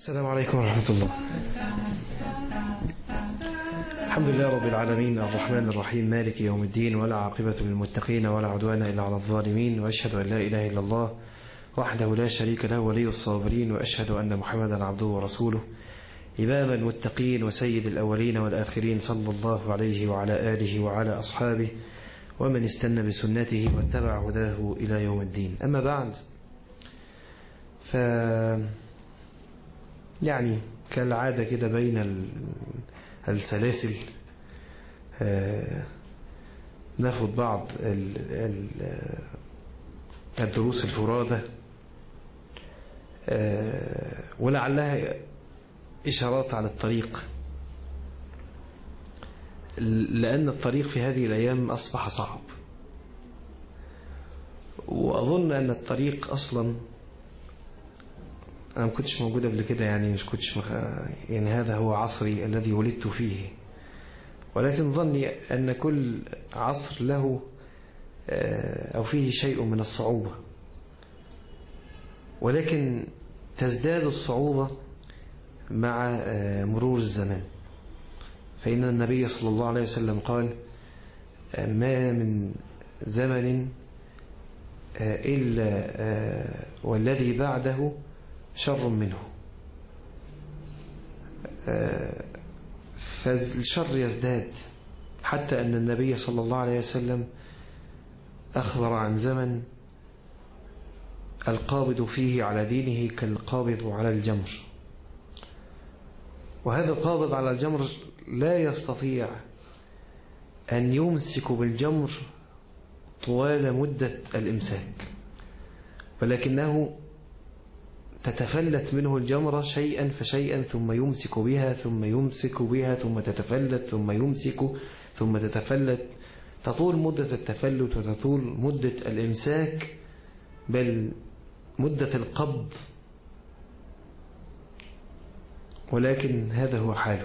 السلام عليكم ورحمة الله الحمد لله رب العالمين الرحمن الرحيم مالك يوم الدين ولا عاقبة للمتقين ولا عدوان إلا على الظالمين وأشهد أن لا إله إلا الله وحده لا شريك له ولي الصابرين وأشهد أن محمدا عبده ورسوله إمام المتقين وسيد الأولين والآخرين صلى الله عليه وعلى آله وعلى أصحابه ومن استنى بسنته واتبع هداه إلى يوم الدين أما بعد ف يعني كالعادة كده بين السلاسل ناخد بعض الدروس الفرادة ولعلها إشارات على الطريق لأن الطريق في هذه الأيام أصبح صعب وأظن أن الطريق أصلا أنا ما كنتش موجود قبل كده يعني مش كنتش مخ... يعني هذا هو عصري الذي ولدت فيه ولكن ظني أن كل عصر له أو فيه شيء من الصعوبة ولكن تزداد الصعوبة مع مرور الزمان فإن النبي صلى الله عليه وسلم قال ما من زمن إلا والذي بعده شر منه فالشر يزداد حتى أن النبي صلى الله عليه وسلم أخبر عن زمن القابض فيه على دينه كالقابض على الجمر وهذا القابض على الجمر لا يستطيع أن يمسك بالجمر طوال مدة الإمساك ولكنه تتفلت منه الجمرة شيئا فشيئا ثم يمسك بها ثم يمسك بها ثم تتفلت ثم يمسك ثم تتفلت تطول مدة التفلت وتطول مدة الإمساك بل مدة القبض ولكن هذا هو حاله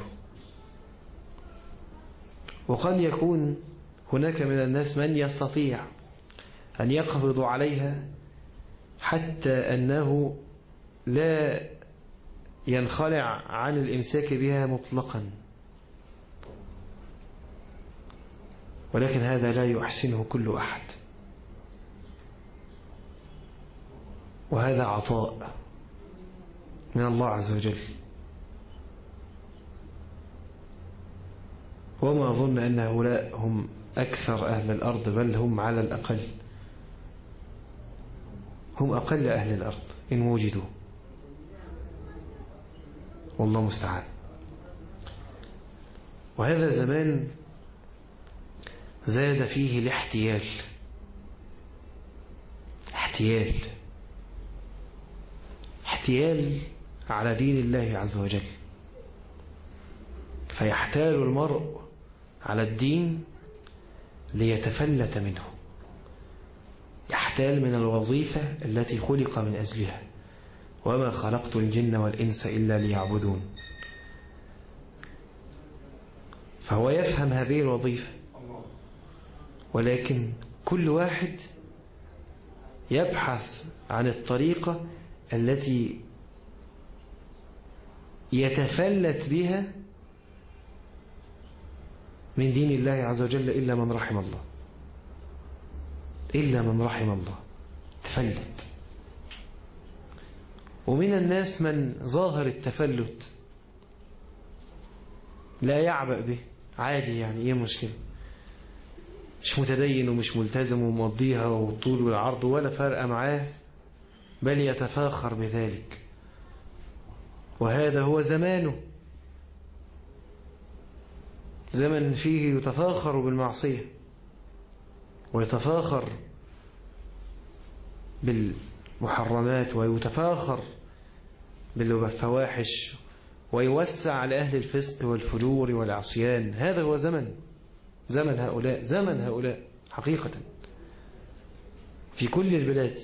وقد يكون هناك من الناس من يستطيع أن يقبض عليها حتى أنه لا ينخلع عن الإمساك بها مطلقا ولكن هذا لا يحسنه كل أحد وهذا عطاء من الله عز وجل وما أظن أن هؤلاء هم أكثر أهل الأرض بل هم على الأقل هم أقل أهل الأرض إن وجدوا والله مستعان وهذا زمان زاد فيه الاحتيال احتيال احتيال على دين الله عز وجل فيحتال المرء على الدين ليتفلت منه يحتال من الوظيفة التي خلق من أجلها وما خلقت الجن والإنس إلا ليعبدون فهو يفهم هذه الوظيفة ولكن كل واحد يبحث عن الطريقة التي يتفلت بها من دين الله عز وجل إلا من رحم الله إلا من رحم الله تفلت ومن الناس من ظاهر التفلت لا يعبأ به عادي يعني ايه مشكلة مش متدين ومش ملتزم ومقضيها والطول والعرض ولا فرق معاه بل يتفاخر بذلك وهذا هو زمانه زمن فيه يتفاخر بالمعصية ويتفاخر بالمحرمات ويتفاخر بالفواحش ويوسع على أهل الفسق والفجور والعصيان هذا هو زمن زمن هؤلاء زمن هؤلاء حقيقة في كل البلاد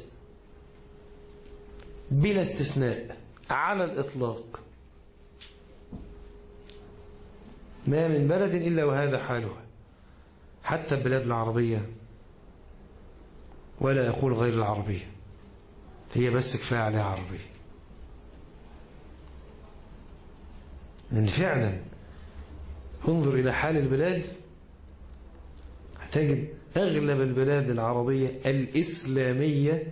بلا استثناء على الإطلاق ما من بلد إلا وهذا حالها حتى البلاد العربية ولا يقول غير العربية هي بس كفاية عليها عربية من فعلا انظر إلى حال البلاد هتجد أغلب البلاد العربية الإسلامية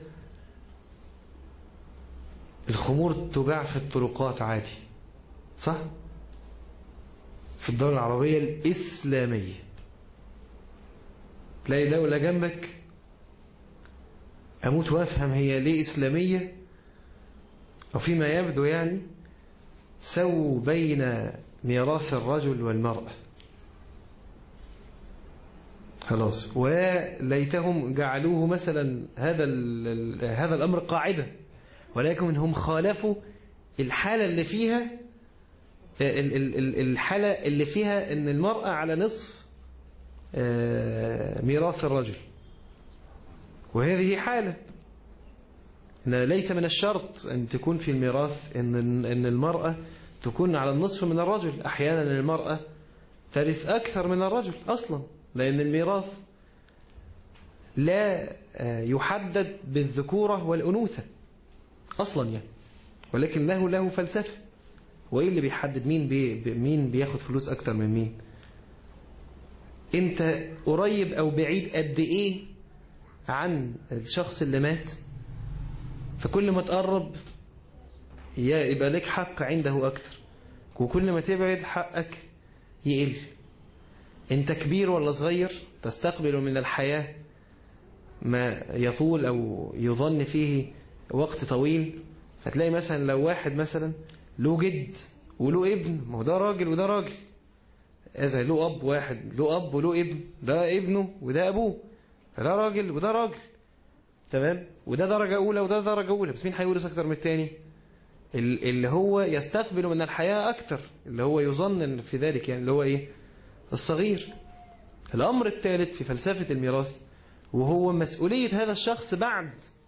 الخمور تباع في الطرقات عادي صح؟ في الدولة العربية الإسلامية تلاقي دولة جنبك أموت وأفهم هي ليه إسلامية وفيما يبدو يعني سووا بين ميراث الرجل والمرأة خلاص وليتهم جعلوه مثلا هذا هذا الأمر قاعدة ولكن هم خالفوا الحالة اللي فيها الحالة اللي فيها ان المرأة على نصف ميراث الرجل وهذه حالة ليس من الشرط أن تكون في الميراث أن أن المرأة تكون على النصف من الرجل أحيانا المرأة ترث أكثر من الرجل أصلا لأن الميراث لا يحدد بالذكورة والأنوثة أصلا يعني ولكن له له فلسفة وإيه اللي بيحدد مين بي مين بياخد فلوس أكتر من مين أنت قريب أو بعيد قد إيه عن الشخص اللي مات فكل ما تقرب يبقى لك حق عنده أكثر وكل ما تبعد حقك يقل أنت كبير ولا صغير تستقبل من الحياة ما يطول أو يظن فيه وقت طويل فتلاقي مثلا لو واحد مثلا له جد وله ابن ما هو ده راجل وده راجل إذا له أب واحد له أب وله ابن ده ابنه وده أبوه فده راجل وده راجل تمام وده درجة أولى وده درجة أولى بس مين هيورث أكتر من التاني اللي هو يستقبل من الحياة أكتر اللي هو يظن في ذلك يعني اللي هو إيه الصغير الأمر الثالث في فلسفة الميراث وهو مسؤولية هذا الشخص بعد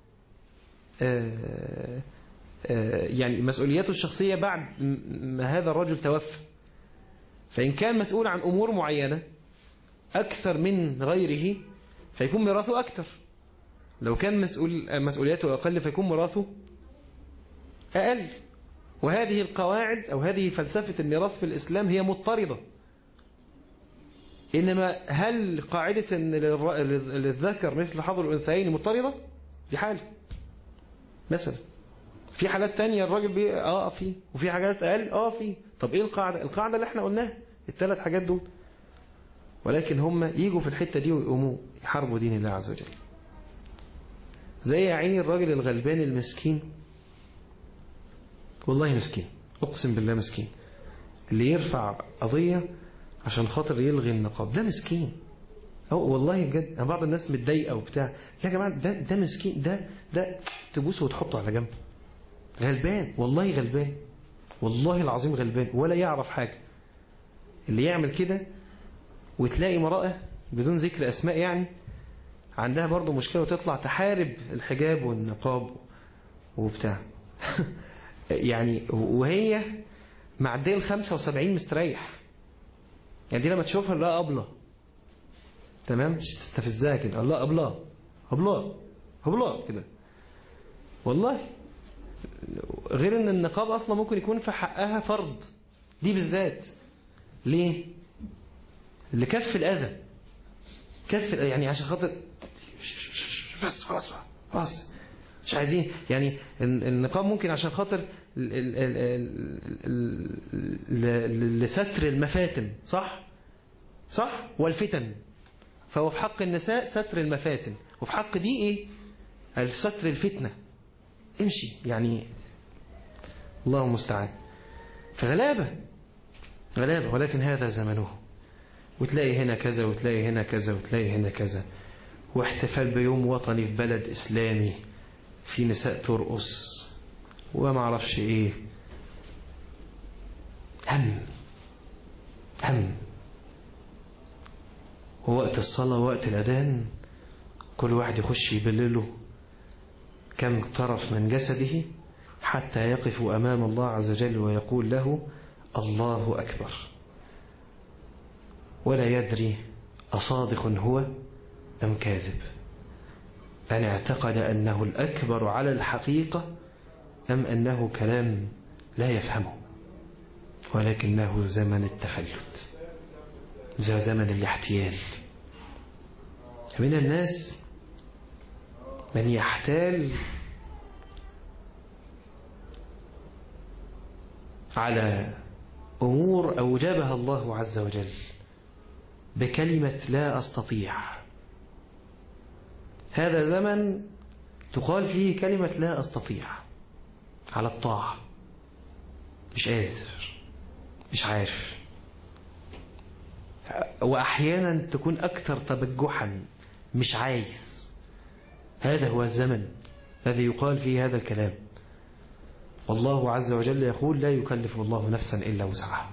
آآ آآ يعني مسؤولياته الشخصية بعد ما هذا الرجل توفى فإن كان مسؤول عن أمور معينة أكثر من غيره فيكون ميراثه أكثر لو كان مسؤول مسؤولياته أقل فيكون ميراثه أقل وهذه القواعد أو هذه فلسفة الميراث في الإسلام هي مضطردة إنما هل قاعدة أن للذكر مثل حظ الأنثيين مضطردة؟ دي حالة مثلا في حالات تانية الراجل بي اه في وفي حاجات اقل اه في طب ايه القاعدة القاعدة اللي احنا قلناها الثلاث حاجات دول ولكن هم يجوا في الحتة دي ويقوموا يحاربوا دين الله عز وجل زي يا عيني الراجل الغلبان المسكين والله مسكين اقسم بالله مسكين اللي يرفع قضية عشان خاطر يلغي النقاب ده مسكين أو والله بجد بعض الناس متضايقه وبتاع يا جماعه ده ده مسكين ده ده تبوسه وتحطه على جنب غلبان والله غلبان والله العظيم غلبان ولا يعرف حاجة اللي يعمل كده وتلاقي امرأة بدون ذكر أسماء يعني عندها برضو مشكلة وتطلع تحارب الحجاب والنقاب وبتاع يعني وهي معديه ال 75 مستريح يعني دي لما تشوفها لا أبلة تمام مش تستفزها كده الله أبلة أبلة أبلة كده والله غير ان النقاب اصلا ممكن يكون في حقها فرض دي بالذات ليه لكف الاذى كف يعني عشان خاطر بس خلاص خلاص مش عايزين يعني النقاب ممكن عشان خاطر لستر المفاتن صح صح والفتن فهو في حق النساء ستر المفاتن وفي حق دي ايه الستر الفتنه امشي يعني الله المستعان فغلابة غلابة ولكن هذا زمنه وتلاقي هنا كذا وتلاقي هنا كذا وتلاقي هنا كذا واحتفال بيوم وطني في بلد إسلامي في نساء ترقص وما اعرفش ايه هم هم ووقت الصلاة ووقت الأذان كل واحد يخش يبلله كم طرف من جسده حتى يقف أمام الله عز وجل ويقول له الله أكبر ولا يدري أصادق هو أم كاذب أن اعتقد أنه الأكبر على الحقيقة أم أنه كلام لا يفهمه ولكنه زمن التفلت زمن الاحتيال من الناس من يحتال على أمور أوجبها الله عز وجل بكلمة لا أستطيع هذا زمن تقال فيه كلمة لا أستطيع على الطاعة مش قادر مش عارف وأحيانا تكون أكثر تبجحا مش عايز هذا هو الزمن الذي يقال فيه هذا الكلام والله عز وجل يقول لا يكلف الله نفسا إلا وسعها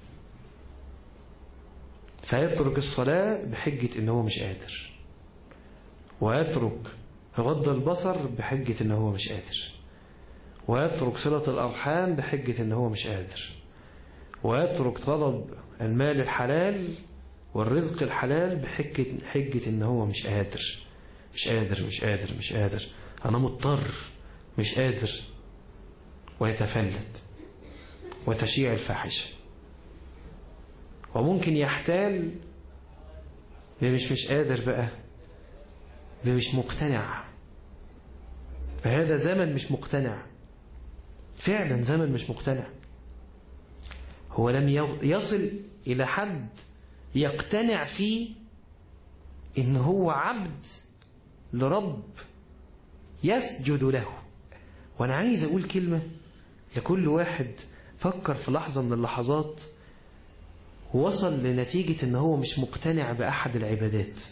فيترك الصلاة بحجة إنه مش قادر ويترك غض البصر بحجة إنه هو مش قادر ويترك صلة الأرحام بحجة إنه هو مش قادر ويترك طلب المال الحلال والرزق الحلال بحجة حجة إن هو مش قادر مش قادر مش قادر مش قادر أنا مضطر مش قادر ويتفلت وتشيع الفاحشة وممكن يحتال بمش مش قادر بقى بمش مقتنع فهذا زمن مش مقتنع فعلا زمن مش مقتنع هو لم يصل إلى حد يقتنع فيه إن هو عبد لرب يسجد له وأنا عايز أقول كلمة لكل واحد فكر في لحظة من اللحظات ووصل لنتيجة ان هو مش مقتنع بأحد العبادات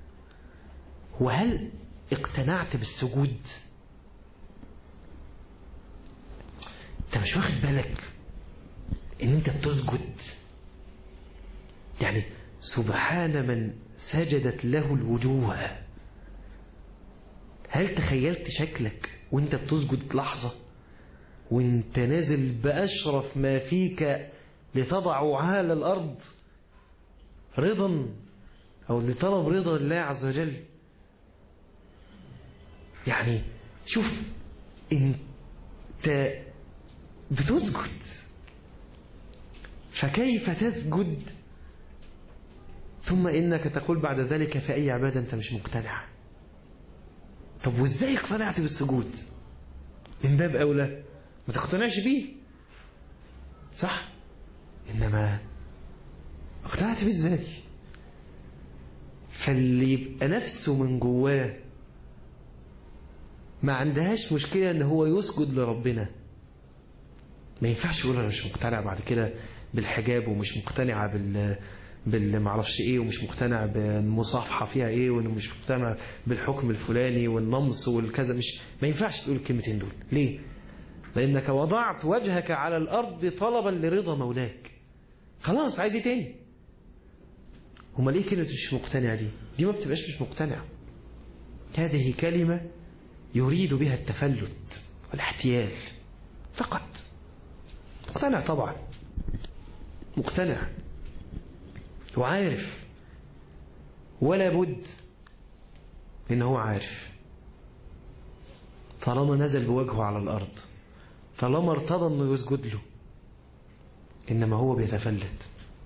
وهل اقتنعت بالسجود انت مش واخد بالك ان انت بتسجد يعني سبحان من سجدت له الوجوه هل تخيلت شكلك وانت بتسجد لحظة وانت نازل بأشرف ما فيك لتضعوا على الأرض رضا أو لطلب رضا الله عز وجل يعني شوف انت بتسجد فكيف تسجد ثم إنك تقول بعد ذلك في أي عبادة أنت مش مقتنع طب وإزاي اقتنعت بالسجود من باب أولى ما تقتنعش بيه صح إنما اقتنعت بيه إزاي فاللي يبقى نفسه من جواه ما عندهاش مشكلة ان هو يسجد لربنا ما ينفعش يقول انا مش مقتنع بعد كده بالحجاب ومش مقتنعة بال باللي معرفش ايه ومش مقتنع بالمصافحة فيها ايه وانه مش مقتنع بالحكم الفلاني والنمص والكذا مش ما ينفعش تقول الكلمتين دول ليه لانك وضعت وجهك على الارض طلبا لرضا مولاك خلاص عايز ايه تاني هما ليه كلمة مش مقتنع دي دي ما بتبقاش مش مقتنع هذه كلمة يريد بها التفلت والاحتيال فقط مقتنع طبعا مقتنع وعارف ولا بد ان هو عارف طالما نزل بوجهه على الارض طالما ارتضى انه يسجد له انما هو بيتفلت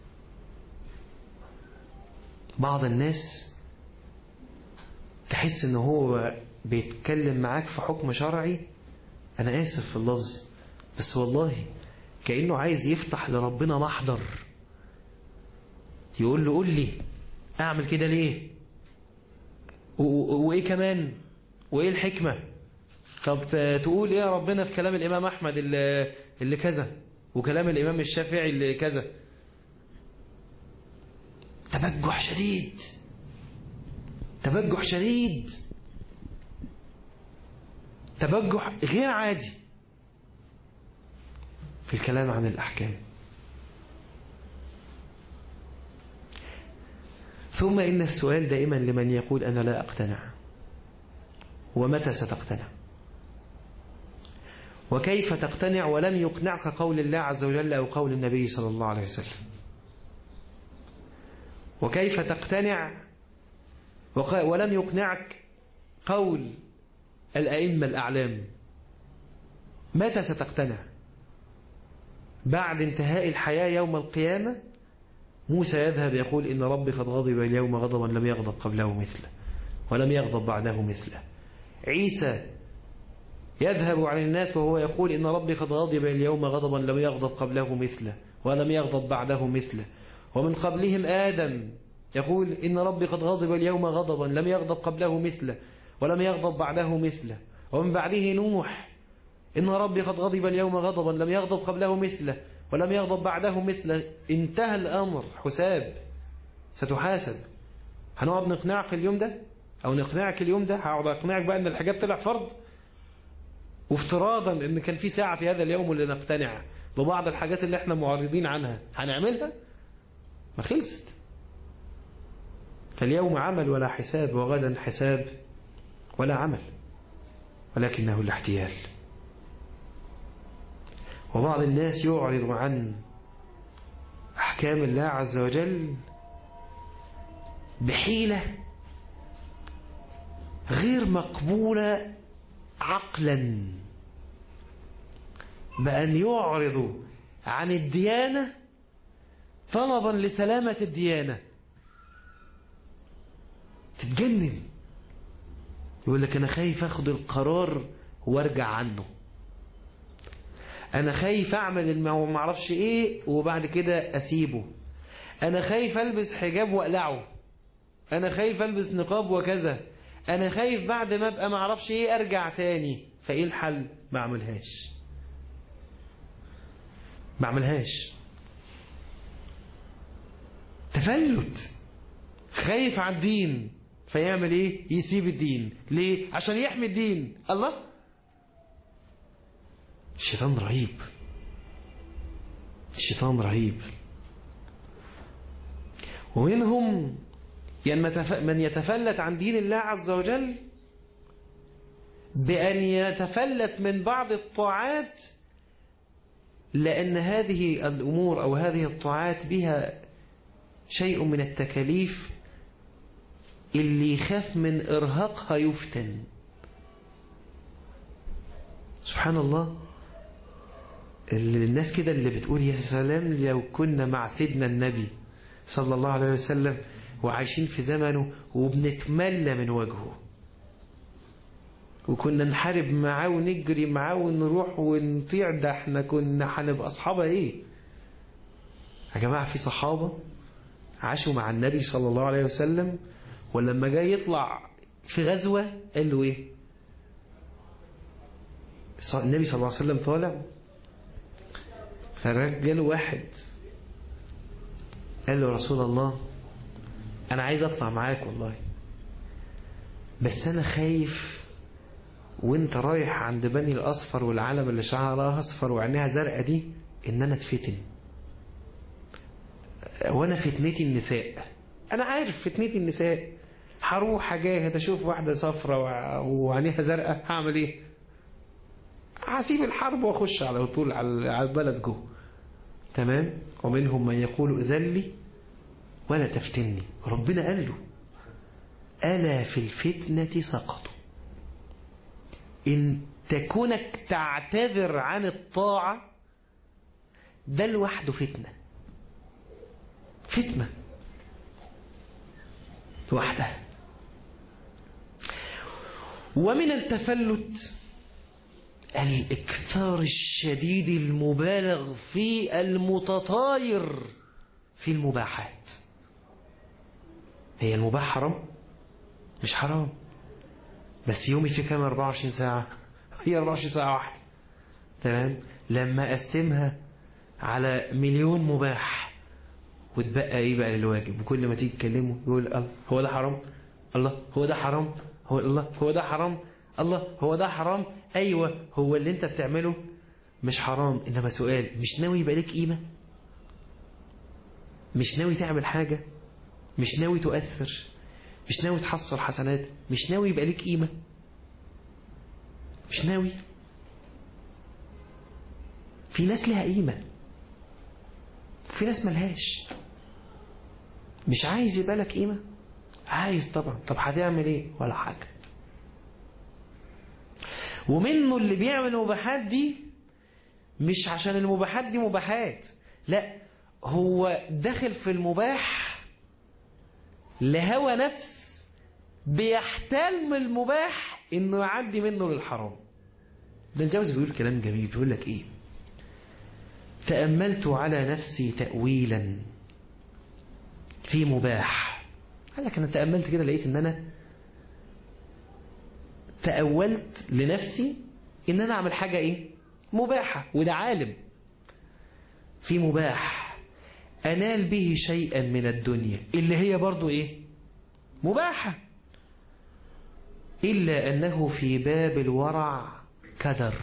بعض الناس تحس ان هو بيتكلم معاك في حكم شرعي انا اسف في اللفظ بس والله كأنه عايز يفتح لربنا محضر يقول له قول لي اعمل كده ليه وايه كمان وايه الحكمة طب تقول ايه يا ربنا في كلام الامام احمد اللي, اللي كذا وكلام الامام الشافعي اللي كذا تبجح شديد تبجح شديد تبجح غير عادي في الكلام عن الأحكام ثم إن السؤال دائما لمن يقول أنا لا أقتنع ومتى ستقتنع وكيف تقتنع ولم يقنعك قول الله عز وجل أو قول النبي صلى الله عليه وسلم وكيف تقتنع ولم يقنعك قول الأئمة الأعلام متى ستقتنع بعد انتهاء الحياة يوم القيامة موسى يذهب يقول إن ربي قد غضب اليوم غضبا لم يغضب قبله مثله ولم يغضب بعده مثله عيسى يذهب عن الناس وهو يقول إن ربي قد غضب اليوم غضبا لم يغضب قبله مثله ولم يغضب بعده مثله ومن قبلهم آدم يقول إن ربي قد غضب اليوم غضبا لم يغضب قبله مثله ولم يغضب بعده مثله ومن بعده نوح إن ربي قد غضب اليوم غضبا لم يغضب قبله مثله ولم يغضب بعده مثله انتهى الأمر حساب ستحاسب هنقعد نقنعك اليوم ده أو نقنعك اليوم ده هقعد أقنعك بقى أن الحاجات طلع فرض وافتراضا أن كان في ساعة في هذا اليوم اللي نقتنع ببعض الحاجات اللي احنا معارضين عنها هنعملها ما خلصت فاليوم عمل ولا حساب وغدا حساب ولا عمل ولكنه الاحتيال وبعض الناس يعرض عن أحكام الله عز وجل بحيلة غير مقبولة عقلا بأن يعرض عن الديانة طلبا لسلامة الديانة تتجنن يقول لك أنا خايف أخذ القرار وارجع عنه أنا خايف أعمل المو معرفش إيه وبعد كده أسيبه أنا خايف ألبس حجاب وأقلعه أنا خايف ألبس نقاب وكذا أنا خايف بعد ما أبقى معرفش إيه أرجع تاني فإيه الحل ما أعملهاش ما أعملهاش تفلت خايف على الدين فيعمل ايه يسيب الدين ليه عشان يحمي الدين الله الشيطان رهيب الشيطان رهيب ومنهم من يتفلت عن دين الله عز وجل بأن يتفلت من بعض الطاعات لأن هذه الأمور أو هذه الطاعات بها شيء من التكاليف اللي يخاف من إرهاقها يفتن سبحان الله الناس كده اللي بتقول يا سلام لو كنا مع سيدنا النبي صلى الله عليه وسلم وعايشين في زمنه وبنتملى من وجهه وكنا نحارب معاه ونجري معاه ونروح ونطيع ده احنا كنا هنبقى اصحابه ايه يا جماعه في صحابه عاشوا مع النبي صلى الله عليه وسلم ولما جاي يطلع في غزوه قال له ايه النبي صلى الله عليه وسلم طالع فرجل واحد قال له رسول الله أنا عايز أطلع معاك والله بس أنا خايف وانت رايح عند بني الأصفر والعلم اللي شعرها أصفر وعينيها زرقاء دي إن أنا اتفتن وأنا فتنتي النساء أنا عارف فتنتي النساء هروح أجاهد أشوف واحدة صفرة وعينيها زرقاء هعمل إيه هسيب الحرب واخش على طول على البلد جوه تمام ومنهم من يقول ذلي ولا تفتني ربنا قال له ألا في الفتنة سقطوا إن تكونك تعتذر عن الطاعة ده لوحده فتنة فتنة لوحدها ومن التفلت الإكثار الشديد المبالغ في المتطاير في المباحات هي المباح حرام مش حرام بس يومي في كام 24 ساعة هي 24 ساعة واحدة تمام لما أقسمها على مليون مباح وتبقى ايه بقى للواجب وكل ما تيجي تكلمه يقول الله هو ده حرام الله هو ده حرام هو الله هو ده حرام الله هو ده حرام أيوة هو اللي انت بتعمله مش حرام إنما سؤال مش ناوي يبقى لك قيمة مش ناوي تعمل حاجة مش ناوي تؤثر مش ناوي تحصل حسنات مش ناوي يبقى لك قيمة مش ناوي في ناس لها قيمة في ناس ملهاش مش عايز يبقى لك قيمة عايز طبعا طب هتعمل ايه ولا حاجة ومنه اللي بيعمل مباحات دي مش عشان المباحات دي مباحات لا هو داخل في المباح لهوى نفس بيحتال من المباح انه يعدي منه للحرام ده الجوز بيقول كلام جميل بيقول لك ايه تأملت على نفسي تأويلا في مباح قال لك انا تأملت كده لقيت ان انا تأولت لنفسي ان انا اعمل حاجة ايه مباحة وده عالم في مباح انال به شيئا من الدنيا اللي هي برضو ايه مباحة إلا أنه في باب الورع كدر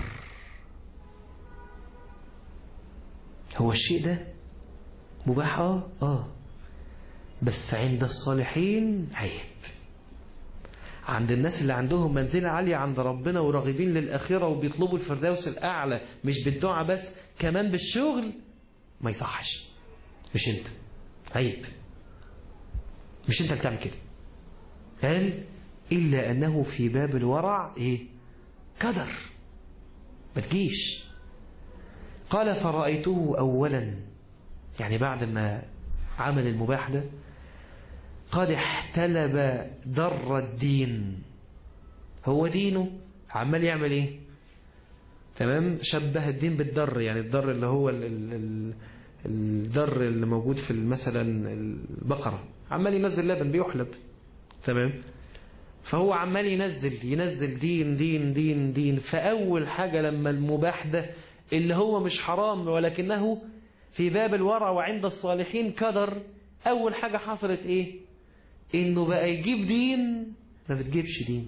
هو الشيء ده مباح آه آه بس عند الصالحين عيب عند الناس اللي عندهم منزلة عالية عند ربنا وراغبين للآخرة وبيطلبوا الفردوس الأعلى مش بالدعاء بس كمان بالشغل ما يصحش مش انت عيب مش انت اللي تعمل كده قال إلا أنه في باب الورع إيه كدر ما تجيش قال فرأيته أولا يعني بعد ما عمل المباح ده قد احتلب در الدين هو دينه عمال يعمل ايه تمام شبه الدين بالدر يعني الدر اللي هو ال ال ال الدر اللي موجود في مثلا البقرة عمال ينزل لبن بيحلب تمام فهو عمال ينزل ينزل دين دين دين دين فأول حاجة لما المباح ده اللي هو مش حرام ولكنه في باب الورع وعند الصالحين كدر أول حاجة حصلت إيه إنه بقى يجيب دين ما بتجيبش دين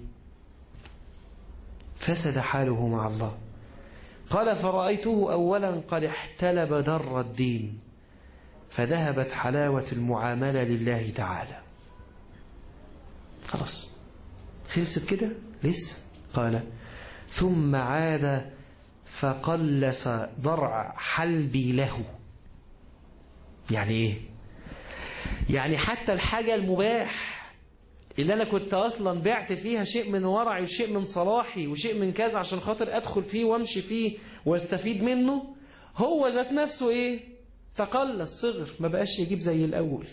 فسد حاله مع الله قال فرأيته أولا قد احتلب در الدين فذهبت حلاوة المعاملة لله تعالى خلاص خلصت كده لسه قال ثم عاد فقلس ضرع حلبي له يعني ايه يعني حتى الحاجة المباح اللي انا كنت اصلا بعت فيها شيء من ورعي وشيء من صلاحي وشيء من كذا عشان خاطر ادخل فيه وامشي فيه واستفيد منه هو ذات نفسه ايه تقلص صغر ما بقاش يجيب زي الاول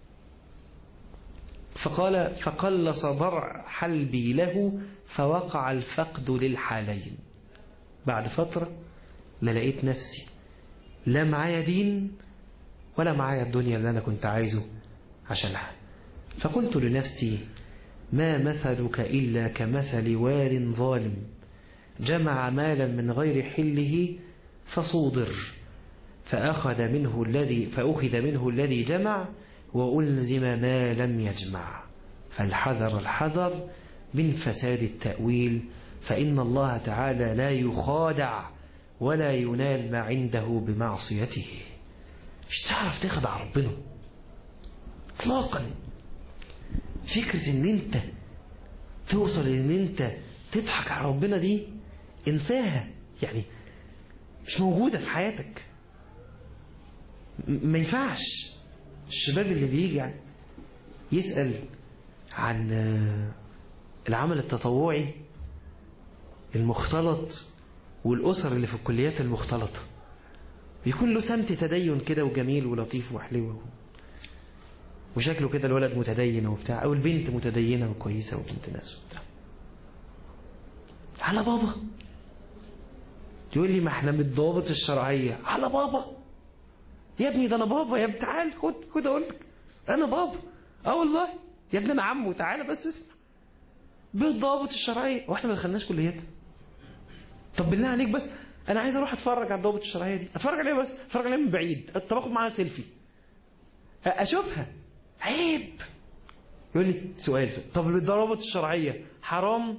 فقال فقلص ضرع حلبي له فوقع الفقد للحالين بعد فترة لا لقيت نفسي لا معايا دين ولا معايا الدنيا اللي أنا كنت عايزه عشانها فقلت لنفسي ما مثلك إلا كمثل وال ظالم جمع مالا من غير حله فصودر فأخذ منه الذي فأخذ منه الذي جمع وألزم ما لم يجمع فالحذر الحذر من فساد التأويل فإن الله تعالى لا يخادع ولا ينال ما عنده بمعصيته مش تعرف تخدع ربنا اطلاقا فكرة ان انت توصل ان انت تضحك على ربنا دي انساها يعني مش موجودة في حياتك ما ينفعش الشباب اللي بيجي يعني يسأل عن العمل التطوعي المختلط والأسر اللي في الكليات المختلطة بيكون له سمت تدين كده وجميل ولطيف وحلو وشكله كده الولد متدين وبتاع أو البنت متدينة وكويسة وبنت ناس وبتاع على بابا يقول لي ما احنا من الضوابط الشرعية على بابا يا ابني ده انا بابا يا ابني تعال خد خد اقول لك انا بابا اه والله يا ابني انا عمو تعالى بس اسمع بالضوابط الشرعيه واحنا ما دخلناش كليات طب بالله عليك بس انا عايز اروح اتفرج على الضوابط الشرعيه دي اتفرج عليها بس اتفرج عليها من بعيد طب اخد معاها سيلفي اشوفها عيب يقول لي سؤال طب بالضوابط الشرعيه حرام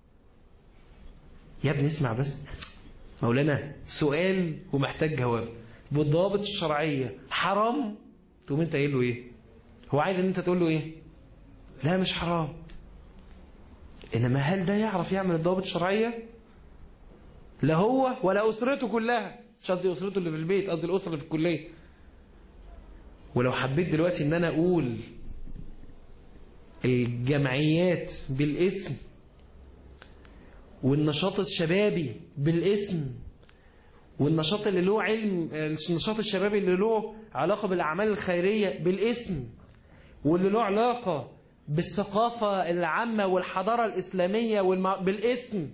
يا ابني اسمع بس مولانا سؤال ومحتاج جواب بالضوابط الشرعية حرام تقوم انت قايل له ايه هو عايز ان انت تقول له ايه لا مش حرام انما هل ده يعرف يعمل الضوابط الشرعية لا هو ولا اسرته كلها مش قصدي اسرته اللي في البيت قصدي الاسره اللي في الكليه ولو حبيت دلوقتي ان انا اقول الجمعيات بالاسم والنشاط الشبابي بالاسم والنشاط اللي له علم النشاط الشبابي اللي له علاقة بالأعمال الخيرية بالاسم واللي له علاقة بالثقافة العامة والحضارة الإسلامية والمع... بالاسم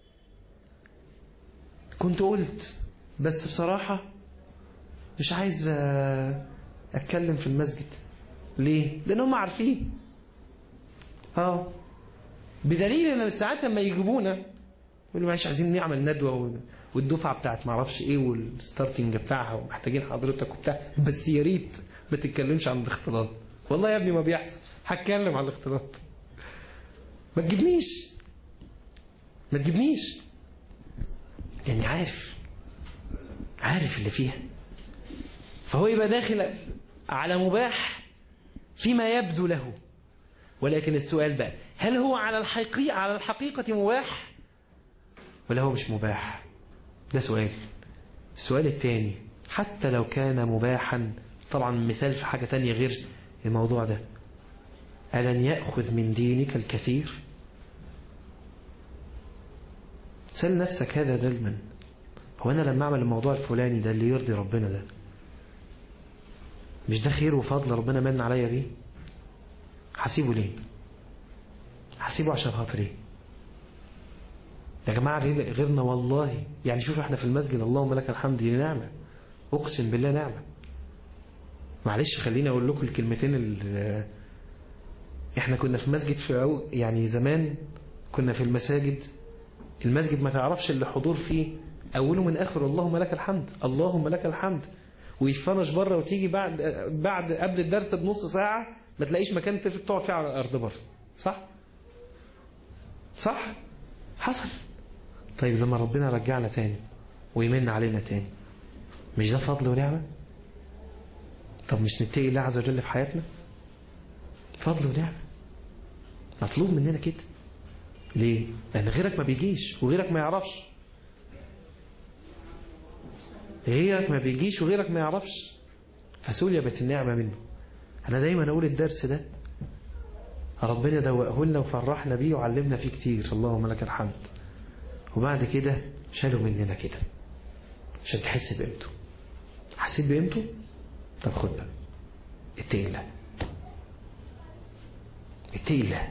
كنت قلت بس بصراحة مش عايز أتكلم في المسجد ليه؟ لأن هم عارفين اه بدليل ان ساعات لما يجيبونا يقولوا معلش عايزين نعمل ندوه والدفعه بتاعت ما اعرفش ايه والستارتنج بتاعها ومحتاجين حضرتك وبتاع بس يا ريت ما تتكلمش عن الاختلاط والله يا ابني ما بيحصل هتكلم عن الاختلاط ما تجيبنيش ما تجيبنيش يعني عارف عارف اللي فيها فهو يبقى داخل على مباح فيما يبدو له ولكن السؤال بقى هل هو على الحقيقة على الحقيقة مباح ولا هو مش مباح ده سؤال السؤال الثاني حتى لو كان مباحا طبعا مثال في حاجة تانية غير الموضوع ده ألن يأخذ من دينك الكثير سأل نفسك هذا دلما هو أنا لما أعمل الموضوع الفلاني ده اللي يرضي ربنا ده مش ده خير وفضل ربنا من عليا بيه هسيبه ليه هسيبه عشان خاطر ايه يا جماعة غيرنا والله يعني شوفوا احنا في المسجد اللهم لك الحمد دي نعمة اقسم بالله نعمة معلش خليني اقول لكم الكلمتين اللي احنا كنا في مسجد في أو يعني زمان كنا في المساجد المسجد ما تعرفش اللي حضور فيه اوله من اخره اللهم لك الحمد اللهم لك الحمد ويفرش بره وتيجي بعد بعد قبل الدرس بنص ساعة ما تلاقيش مكان تقعد فيه على الارض بره صح صح حصل طيب لما ربنا رجعنا تاني ويمن علينا تاني مش ده فضل ونعمة طب مش نتقي الله عز وجل في حياتنا فضل ونعمة مطلوب مننا كده ليه لأن غيرك ما بيجيش وغيرك ما يعرفش غيرك ما بيجيش وغيرك ما يعرفش فسلبت النعمة منه أنا دايما أقول الدرس ده ربنا دوقه لنا وفرحنا بيه وعلمنا فيه كتير اللهم لك الحمد وبعد كده شالوا مننا كده عشان تحس بقيمته حسيت بقيمته طب خد بقى اتقي الله اتقي الله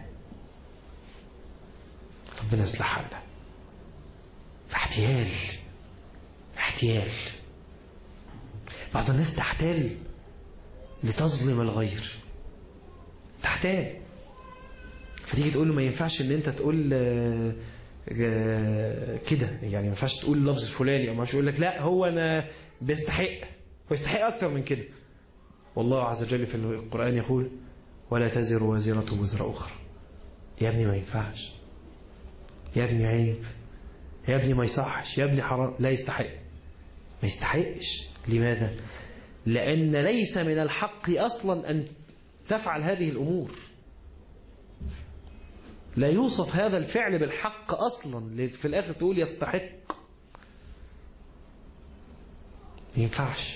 ربنا يصلح حالنا احتيال احتيال بعض الناس تحتال لتظلم الغير تحتال فتيجي تقول له ما ينفعش ان انت تقول كده يعني ما ينفعش تقول اللفظ الفلاني او ما يقول لك لا هو انا بيستحق هو يستحق اكتر من كده والله عز وجل في القرآن يقول ولا تزر وازرة وزر أخرى يا ابني ما ينفعش يا ابني عيب يا ابني ما يصحش يا ابني حرام لا يستحق ما يستحقش لماذا لأن ليس من الحق أصلا أن تفعل هذه الأمور لا يوصف هذا الفعل بالحق أصلا في الآخر تقول يستحق ما ينفعش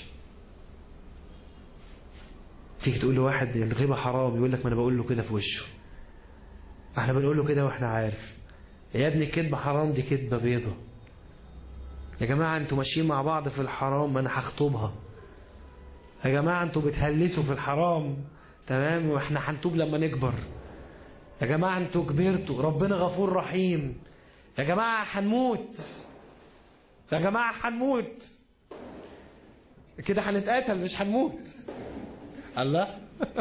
تيجي تقول لواحد الغيبة حرام يقول لك ما أنا بقول له كده في وشه احنا بنقول له كده واحنا عارف يا ابني الكذبة حرام دي كذبة بيضة يا جماعة انتوا ماشيين مع بعض في الحرام ما انا هخطبها يا جماعة انتوا بتهلسوا في الحرام تمام واحنا هنتوب لما نكبر يا جماعة انتوا كبرتوا ربنا غفور رحيم يا جماعة هنموت يا جماعة هنموت كده هنتقتل مش هنموت الله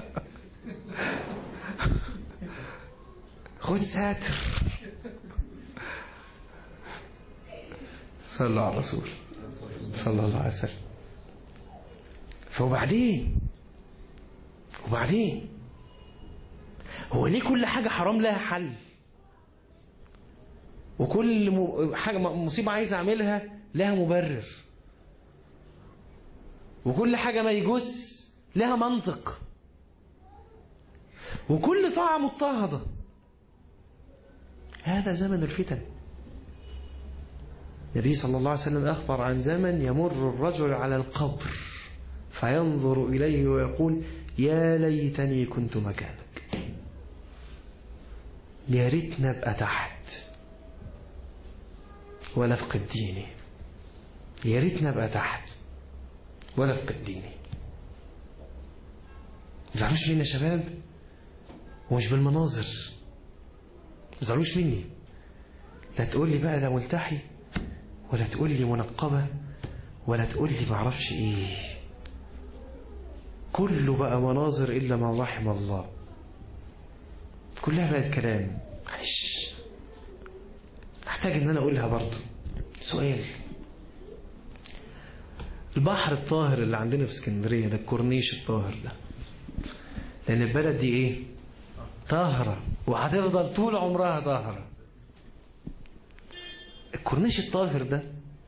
خد ساتر صلى الله على الرسول صلى الله عليه وسلم فوبعدين وبعدين هو ليه كل حاجة حرام لها حل وكل حاجة مصيبة عايز أعملها لها مبرر وكل حاجة ما يجوز لها منطق وكل طاعة مضطهدة هذا زمن الفتن النبي صلى الله عليه وسلم أخبر عن زمن يمر الرجل على القبر فينظر إليه ويقول يا ليتني كنت مكانك يا ريتنا ابقى تحت ولا افقد ديني يا ريتني ابقى تحت ولا في قديني ما تزعلوش مني يا شباب ومش بالمناظر ما تزعلوش مني لا تقول لي بقى ده ملتحي ولا تقول لي منقبة ولا تقول لي معرفش ايه كله بقى مناظر إلا من رحم الله كلها بقت كلام معلش احتاج ان انا اقولها برضه سؤال البحر الطاهر اللي عندنا في اسكندرية ده الكورنيش الطاهر ده لأن البلد دي إيه طاهرة وهتفضل طول عمرها طاهرة الكورنيش الطاهر ده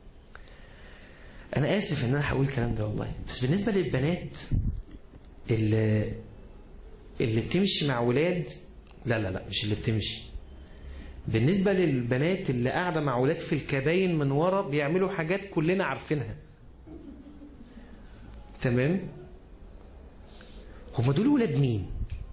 أنا آسف إن أنا هقول الكلام ده والله بس بالنسبة للبنات اللي اللي بتمشي مع ولاد لا لا لا مش اللي بتمشي بالنسبة للبنات اللي قاعدة مع ولاد في الكباين من ورا بيعملوا حاجات كلنا عارفينها تمام هم دول ولاد مين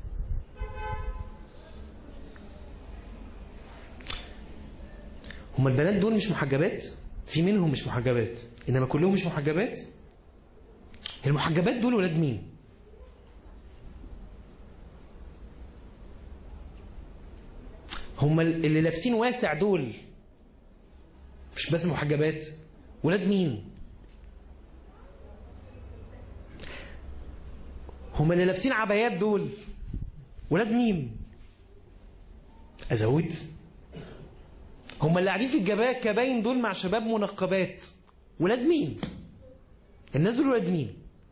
هم البنات دول مش محجبات في منهم مش محجبات انما كلهم مش محجبات المحجبات دول ولاد مين هم اللي لابسين واسع دول مش بس محجبات ولاد مين هم اللي لابسين عبايات دول ولاد مين أزود هم اللي قاعدين في الجباية كباين دول مع شباب منقبات ولاد مين الناس دول ولاد مين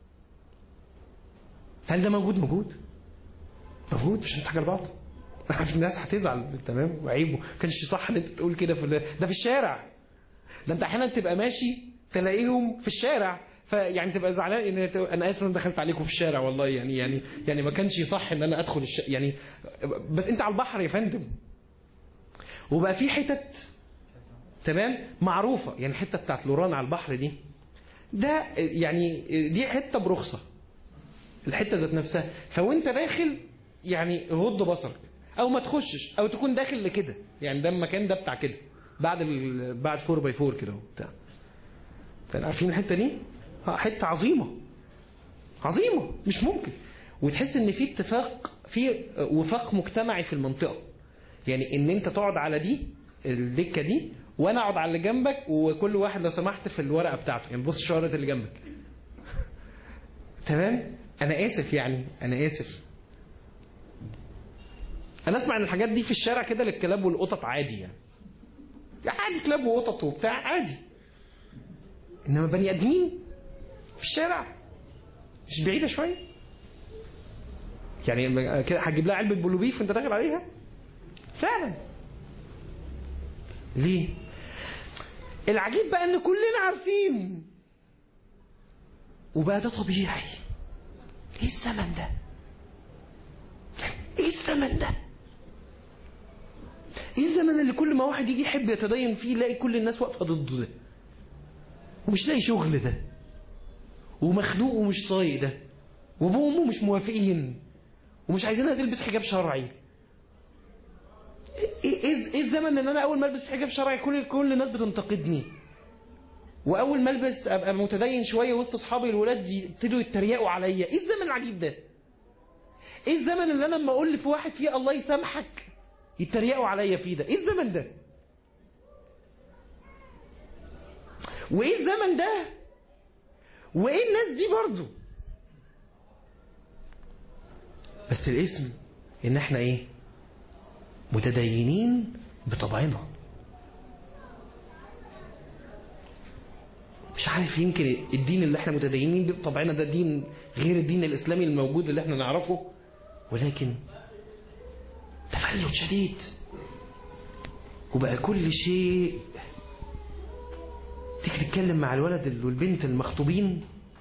هل ده موجود موجود موجود مش هنضحك على بعض عارف الناس هتزعل تمام وعيب ما كانش صح ان انت تقول كده في ده في الشارع ده انت احيانا تبقى ماشي تلاقيهم في الشارع فيعني تبقى زعلان ان انا اسف ان دخلت عليكم في الشارع والله يعني يعني يعني ما كانش صح ان انا ادخل الش... يعني بس انت على البحر يا فندم وبقى في حتت تمام معروفه يعني الحته بتاعت لوران على البحر دي ده يعني دي حته برخصه الحته ذات نفسها فوانت داخل يعني غض بصرك او ما تخشش او تكون داخل لكده يعني ده المكان ده بتاع كده بعد ال... بعد 4 باي 4 كده وبتاع عارفين الحته دي حته عظيمه عظيمه مش ممكن وتحس ان في اتفاق في وفاق مجتمعي في المنطقه يعني ان انت تقعد على دي الدكه دي وانا اقعد على اللي جنبك وكل واحد لو سمحت في الورقه بتاعته يعني بص الشوارع اللي جنبك تمام انا اسف يعني انا اسف انا اسمع ان الحاجات دي في الشارع كده للكلاب والقطط عادي يعني عادي كلاب وقطط وبتاع عادي انما بني ادمين في الشارع مش بعيده شويه يعني كده هتجيب لها علبه بلوبيف وانت داخل عليها فعلا ليه العجيب بقى ان كلنا عارفين وبقى ده طبيعي ايه الزمن ده ايه الزمن ده ايه الزمن اللي كل ما واحد يجي يحب يتدين فيه يلاقي كل الناس واقفه ضده ده ومش لاقي شغل ده ومخنوق ومش طايق ده وابوه وامه مش موافقين ومش عايزينها تلبس حجاب شرعي ايه ايه الزمن ان انا اول ما البس حجاب شرعي كل كل الناس بتنتقدني واول ما البس ابقى متدين شويه وسط اصحابي الولاد يبتدوا يتريقوا عليا ايه الزمن العجيب ده ايه الزمن اللي انا لما اقول في واحد فيه الله يسامحك يتريقوا عليا فيه ده ايه الزمن ده وايه الزمن ده وايه الناس دي برضو بس الاسم ان احنا ايه متدينين بطبعنا مش عارف يمكن الدين اللي احنا متدينين بطبعنا ده دين غير الدين الاسلامي الموجود اللي احنا نعرفه ولكن تفلت شديد وبقى كل شيء تيجي تتكلم مع الولد والبنت المخطوبين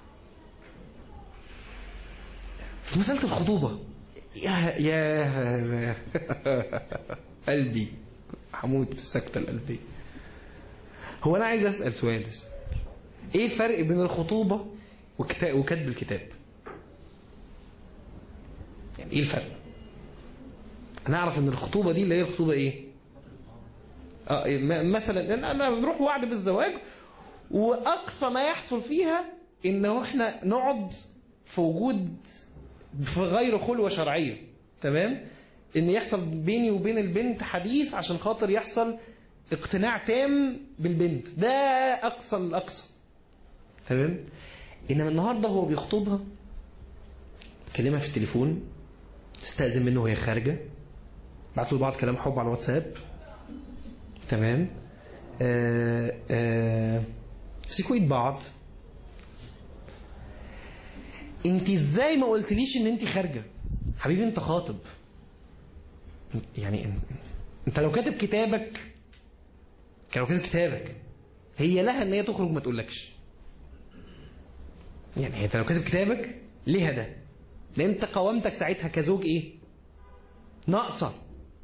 في مسألة الخطوبة يا يا قلبي هموت بالسكتة القلبية هو أنا عايز أسأل سؤال بس إيه الفرق بين الخطوبة وكتب الكتاب؟ يعني إيه الفرق؟ أنا أعرف إن الخطوبة دي اللي هي الخطوبة إيه؟ آه مثلا أنا بروح وعد بالزواج واقصى ما يحصل فيها ان احنا نقعد في وجود في غير خلوه شرعيه تمام ان يحصل بيني وبين البنت حديث عشان خاطر يحصل اقتناع تام بالبنت ده اقصى الاقصى تمام انما النهارده هو بيخطبها كلمها في التليفون تستأذن منه وهي خارجه بعتوا لبعض كلام حب على الواتساب تمام آه آه مسكوا ايد بعض انت ازاي ما قلتليش ان انت خارجه حبيبي انت خاطب يعني انت لو كاتب كتابك لو كاتب كتابك هي لها ان هي تخرج ما تقولكش يعني انت لو كاتب كتابك ليها ده لان انت قوامتك ساعتها كزوج ايه ناقصه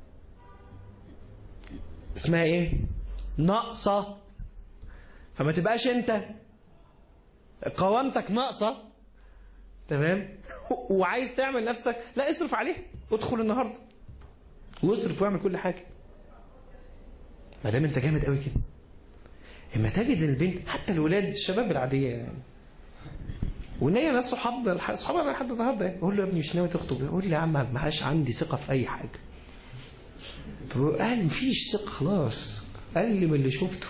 اسمها ايه ناقصه فما تبقاش انت قوامتك ناقصه تمام وعايز تعمل نفسك لا اصرف عليه ادخل النهارده واصرف واعمل كل حاجه ما دام انت جامد قوي كده اما تجد البنت حتى الولاد الشباب العاديه يعني وان هي ناس صحاب صحاب لحد النهارده اقول له يا ابني مش ناوي تخطب يقول لي يا عم ما عادش عندي ثقه في اي حاجه قال مفيش ثقه خلاص قال لي من اللي شفته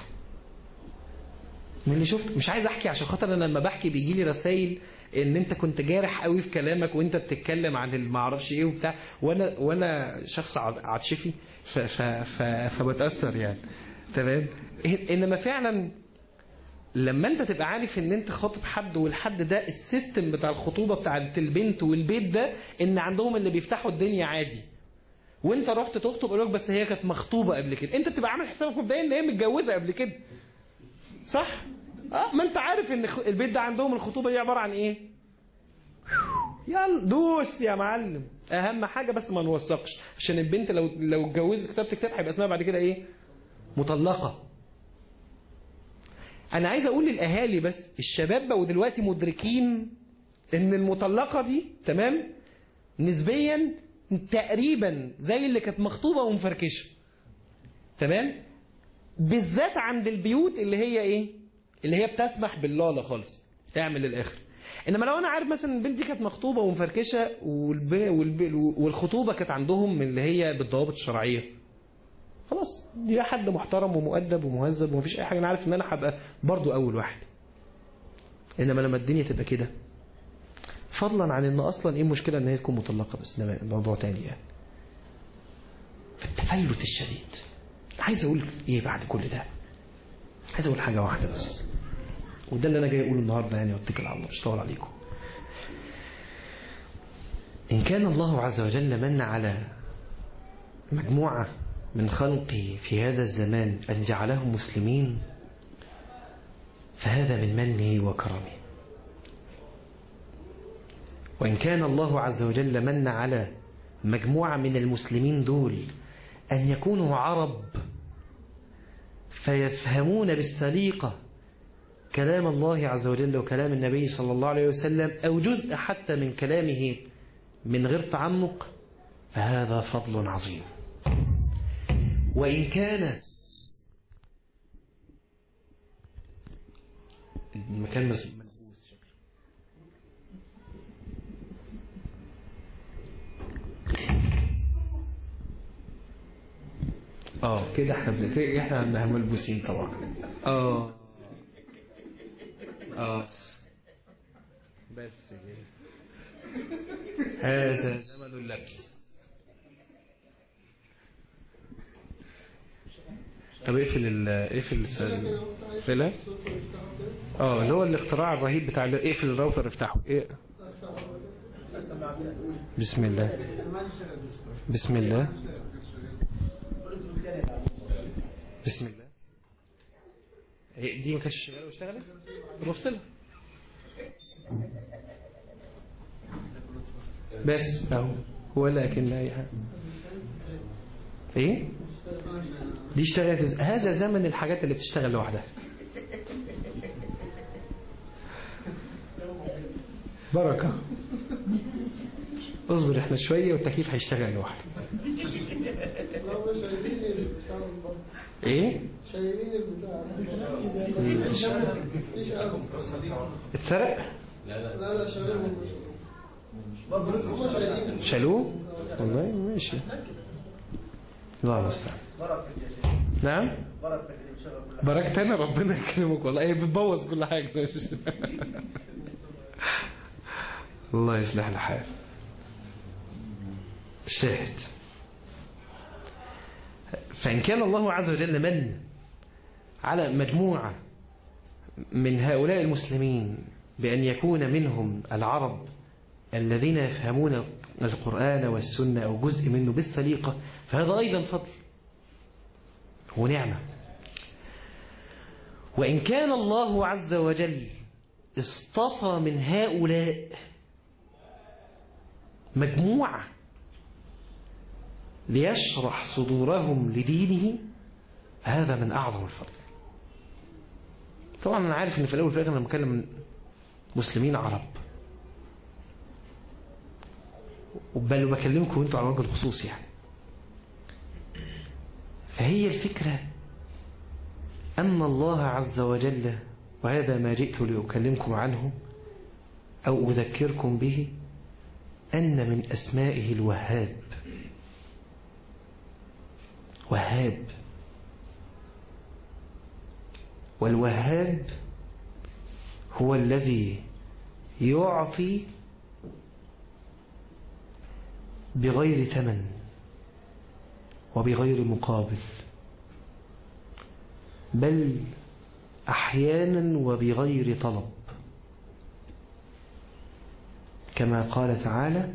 من اللي شفته مش عايز احكي عشان خاطر انا لما بحكي بيجي لي رسائل ان انت كنت جارح قوي في كلامك وانت بتتكلم عن ما اعرفش ايه وبتاع وانا وانا شخص عاطفي فبتاثر يعني تمام انما فعلا لما انت تبقى عارف ان انت خاطب حد والحد ده السيستم بتاع الخطوبه بتاعت البنت والبيت ده ان عندهم اللي بيفتحوا الدنيا عادي وانت رحت تخطب قالوا بس هي كانت مخطوبه قبل كده انت بتبقى عامل حسابك مبدئيا ان هي متجوزه قبل كده صح اه ما انت عارف ان البيت ده عندهم الخطوبه دي عباره عن ايه يلا دوس يا معلم اهم حاجه بس ما نوثقش عشان البنت لو لو اتجوزت كتبت كتاب هيبقى اسمها بعد كده ايه مطلقه انا عايز اقول للاهالي بس الشباب بقوا دلوقتي مدركين ان المطلقه دي تمام نسبيا تقريبا زي اللي كانت مخطوبه ومفركشه تمام بالذات عند البيوت اللي هي ايه اللي هي بتسمح باللاله خالص اعمل للاخر انما لو انا عارف مثلا البنت دي كانت مخطوبه ومفركشه والب... والب... والخطوبه كانت عندهم من اللي هي بالضوابط الشرعيه خلاص دي حد محترم ومؤدب ومهذب ومفيش اي حاجه انا عارف ان انا هبقى برضو اول واحد انما لما الدنيا تبقى كده فضلا عن ان اصلا ايه المشكله ان هي تكون مطلقه بس ده موضوع تاني يعني في التفلت الشديد عايز اقول ايه بعد كل ده عايز اقول حاجه واحده بس وده اللي انا جاي اقوله النهارده يعني واتكل على الله مش طول عليكم ان كان الله عز وجل من على مجموعه من خلقه في هذا الزمان ان جعلهم مسلمين فهذا من منه وكرمه وإن كان الله عز وجل من على مجموعة من المسلمين دول أن يكونوا عرب فيفهمون بالسليقة كلام الله عز وجل وكلام النبي صلى الله عليه وسلم أو جزء حتى من كلامه من غير تعمق فهذا فضل عظيم وإن كان المكان منحوس اه كده احنا بنت... احنا ملبوسين طبعا اه اه بس كده هذا زمن اللبس طب اقفل ال اقفل ال اقفلها اه اللي هو الاختراع الرهيب بتاع ال- اقفل الراوتر افتحه ايه بسم الله بسم الله بسم الله هي دي ما كانتش شغاله واشتغلت بفصلها بس اهو ولكن لا اي حاجه ايه دي اشتغلت إز- هذا زمن الحاجات اللي بتشتغل لوحدها بركة اصبر احنا شوية والتكييف هيشتغل لوحده ايه شايلين البتاع مفيش أمل. اتسرق لا لا شايلين هم شايلين شالوه والله ماشي الله المستعان نعم بركت انا ربنا يكرمك والله ايه بتبوظ كل حاجه الله يصلح الحال الشاهد فإن كان الله عز وجل من على مجموعة من هؤلاء المسلمين بأن يكون منهم العرب الذين يفهمون القرآن والسنة أو جزء منه بالسليقة فهذا أيضا فضل ونعمة وإن كان الله عز وجل اصطفى من هؤلاء مجموعة ليشرح صدورهم لدينه هذا من أعظم الفضل طبعا أنا عارف أن في الأول وفي الآخر أنا بكلم مسلمين عرب بل بكلمكم أنتوا على وجه الخصوص يعني فهي الفكرة أن الله عز وجل وهذا ما جئت لأكلمكم عنه أو أذكركم به أن من أسمائه الوهاب وهاب والوهاب هو الذي يعطي بغير ثمن وبغير مقابل بل أحيانا وبغير طلب كما قال تعالى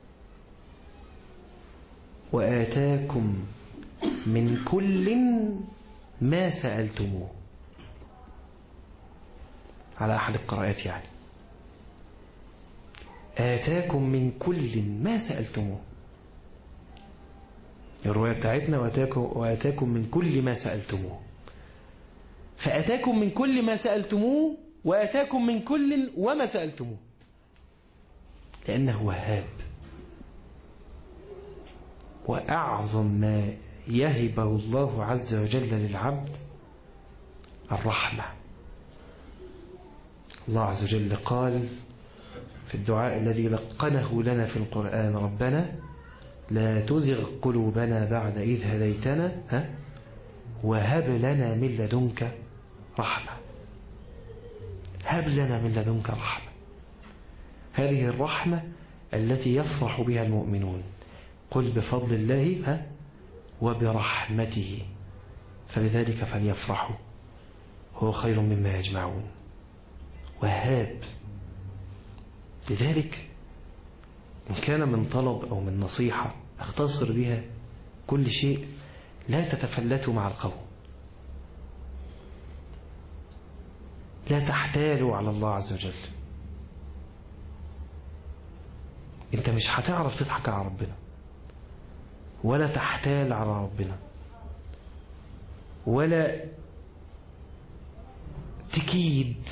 وآتاكم من كل ما سألتموه على أحد القراءات يعني آتاكم من كل ما سألتموه الرواية بتاعتنا وآتاكم, وآتاكم من كل ما سألتموه فأتاكم من كل ما سألتموه وآتاكم من كل وما سألتموه لأنه وهاب وأعظم ما يهبه الله عز وجل للعبد الرحمة الله عز وجل قال في الدعاء الذي لقنه لنا في القرآن ربنا لا تزغ قلوبنا بعد إذ هديتنا ها وهب لنا من لدنك رحمة هب لنا من لدنك رحمة هذه الرحمة التي يفرح بها المؤمنون قل بفضل الله ها وبرحمته فبذلك فليفرحوا هو خير مما يجمعون وهاب لذلك إن كان من طلب أو من نصيحة اختصر بها كل شيء لا تتفلتوا مع القوم لا تحتالوا على الله عز وجل انت مش هتعرف تضحك على ربنا ولا تحتال على ربنا ولا تكيد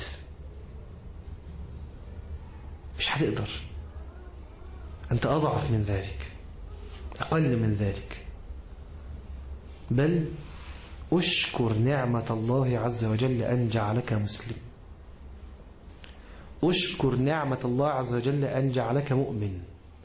مش هتقدر أنت أضعف من ذلك أقل من ذلك بل أشكر نعمة الله عز وجل أن جعلك مسلم أشكر نعمة الله عز وجل أن جعلك مؤمن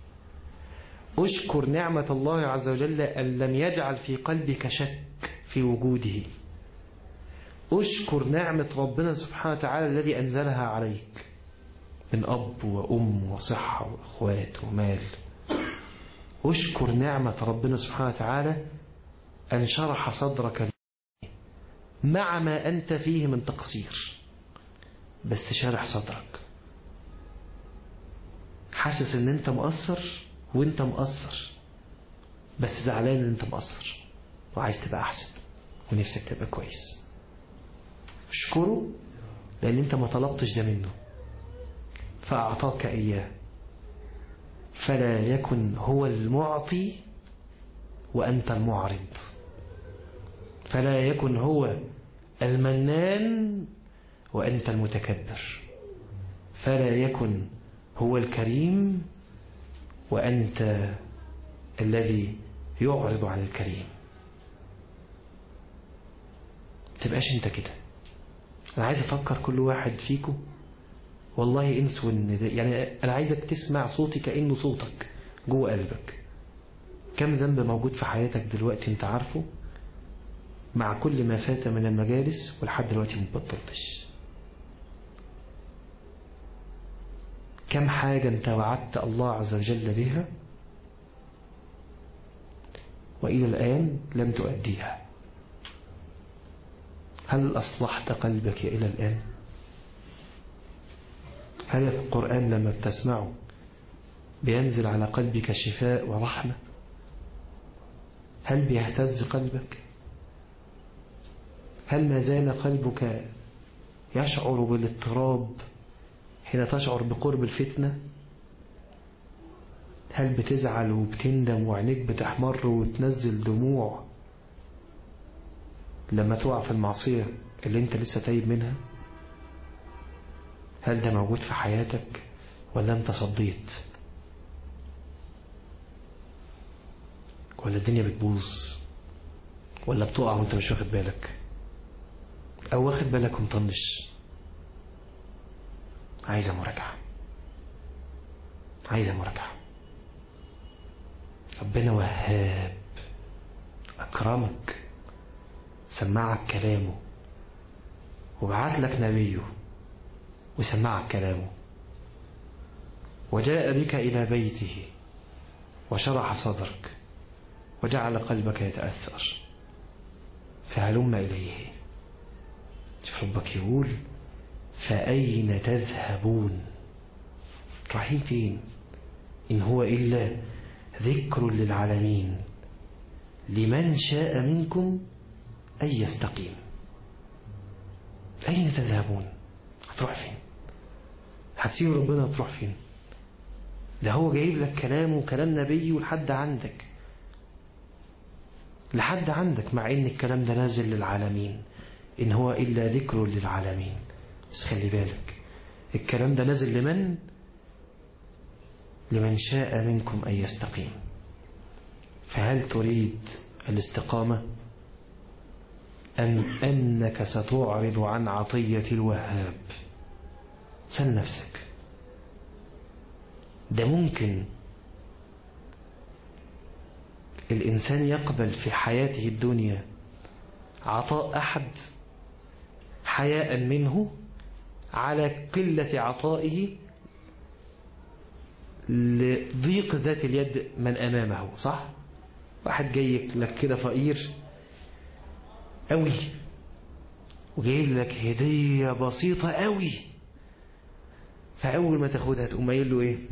أشكر نعمة الله عز وجل أن لم يجعل في قلبك شك في وجوده أشكر نعمة ربنا سبحانه وتعالى الذي أنزلها عليك من أب وأم وصحة وأخوات ومال أشكر نعمة ربنا سبحانه وتعالى أن شرح صدرك مع ما أنت فيه من تقصير بس شرح صدرك حاسس ان انت مقصر وانت مقصر بس زعلان ان انت مقصر وعايز تبقى احسن ونفسك تبقى كويس اشكره لان انت ما طلبتش ده منه فاعطاك اياه فلا يكن هو المعطي وانت المعرض فلا يكن هو المنان وانت المتكبر فلا يكن هو الكريم وأنت الذي يعرض عن الكريم تبقاش انت كده انا عايز افكر كل واحد فيكم والله انسوا ان ده يعني انا عايزك تسمع صوتي كانه صوتك جوه قلبك كم ذنب موجود في حياتك دلوقتي انت عارفه مع كل ما فات من المجالس ولحد دلوقتي ما بطلتش كم حاجة انت وعدت الله عز وجل بها وإلى الآن لم تؤديها هل أصلحت قلبك إلى الآن هل القرآن لما بتسمعه بينزل على قلبك شفاء ورحمة هل بيهتز قلبك هل ما زال قلبك يشعر بالاضطراب حين تشعر بقرب الفتنة هل بتزعل وبتندم وعينيك بتحمر وتنزل دموع لما تقع في المعصية اللي انت لسه تايب منها هل ده موجود في حياتك ولا انت صديت ولا الدنيا بتبوظ ولا بتقع وانت مش واخد بالك او واخد بالك ومطنش عايزة مراجعة عايزة مراجعة ربنا وهاب أكرمك سمعك كلامه وبعت لك نبيه وسمعك كلامه وجاء بك إلى بيته وشرح صدرك وجعل قلبك يتأثر فهلم إليه شوف ربك يقول فأين تذهبون رايحين فين إن هو إلا ذكر للعالمين لمن شاء منكم أن يستقيم أين تذهبون هتروح فين هتسيب ربنا تروح فين ده هو جايب لك كلامه وكلام نبيه لحد عندك لحد عندك مع ان الكلام ده نازل للعالمين ان هو الا ذكر للعالمين بس خلي بالك الكلام ده نازل لمن لمن شاء منكم ان يستقيم فهل تريد الاستقامه أم أنك ستعرض عن عطية الوهاب سل نفسك ده ممكن الإنسان يقبل في حياته الدنيا عطاء أحد حياء منه على قلة عطائه لضيق ذات اليد من أمامه صح؟ واحد جاي لك كده فقير قوي وجايب لك هدية بسيطة قوي فأول ما تاخدها تقوم قايل له إيه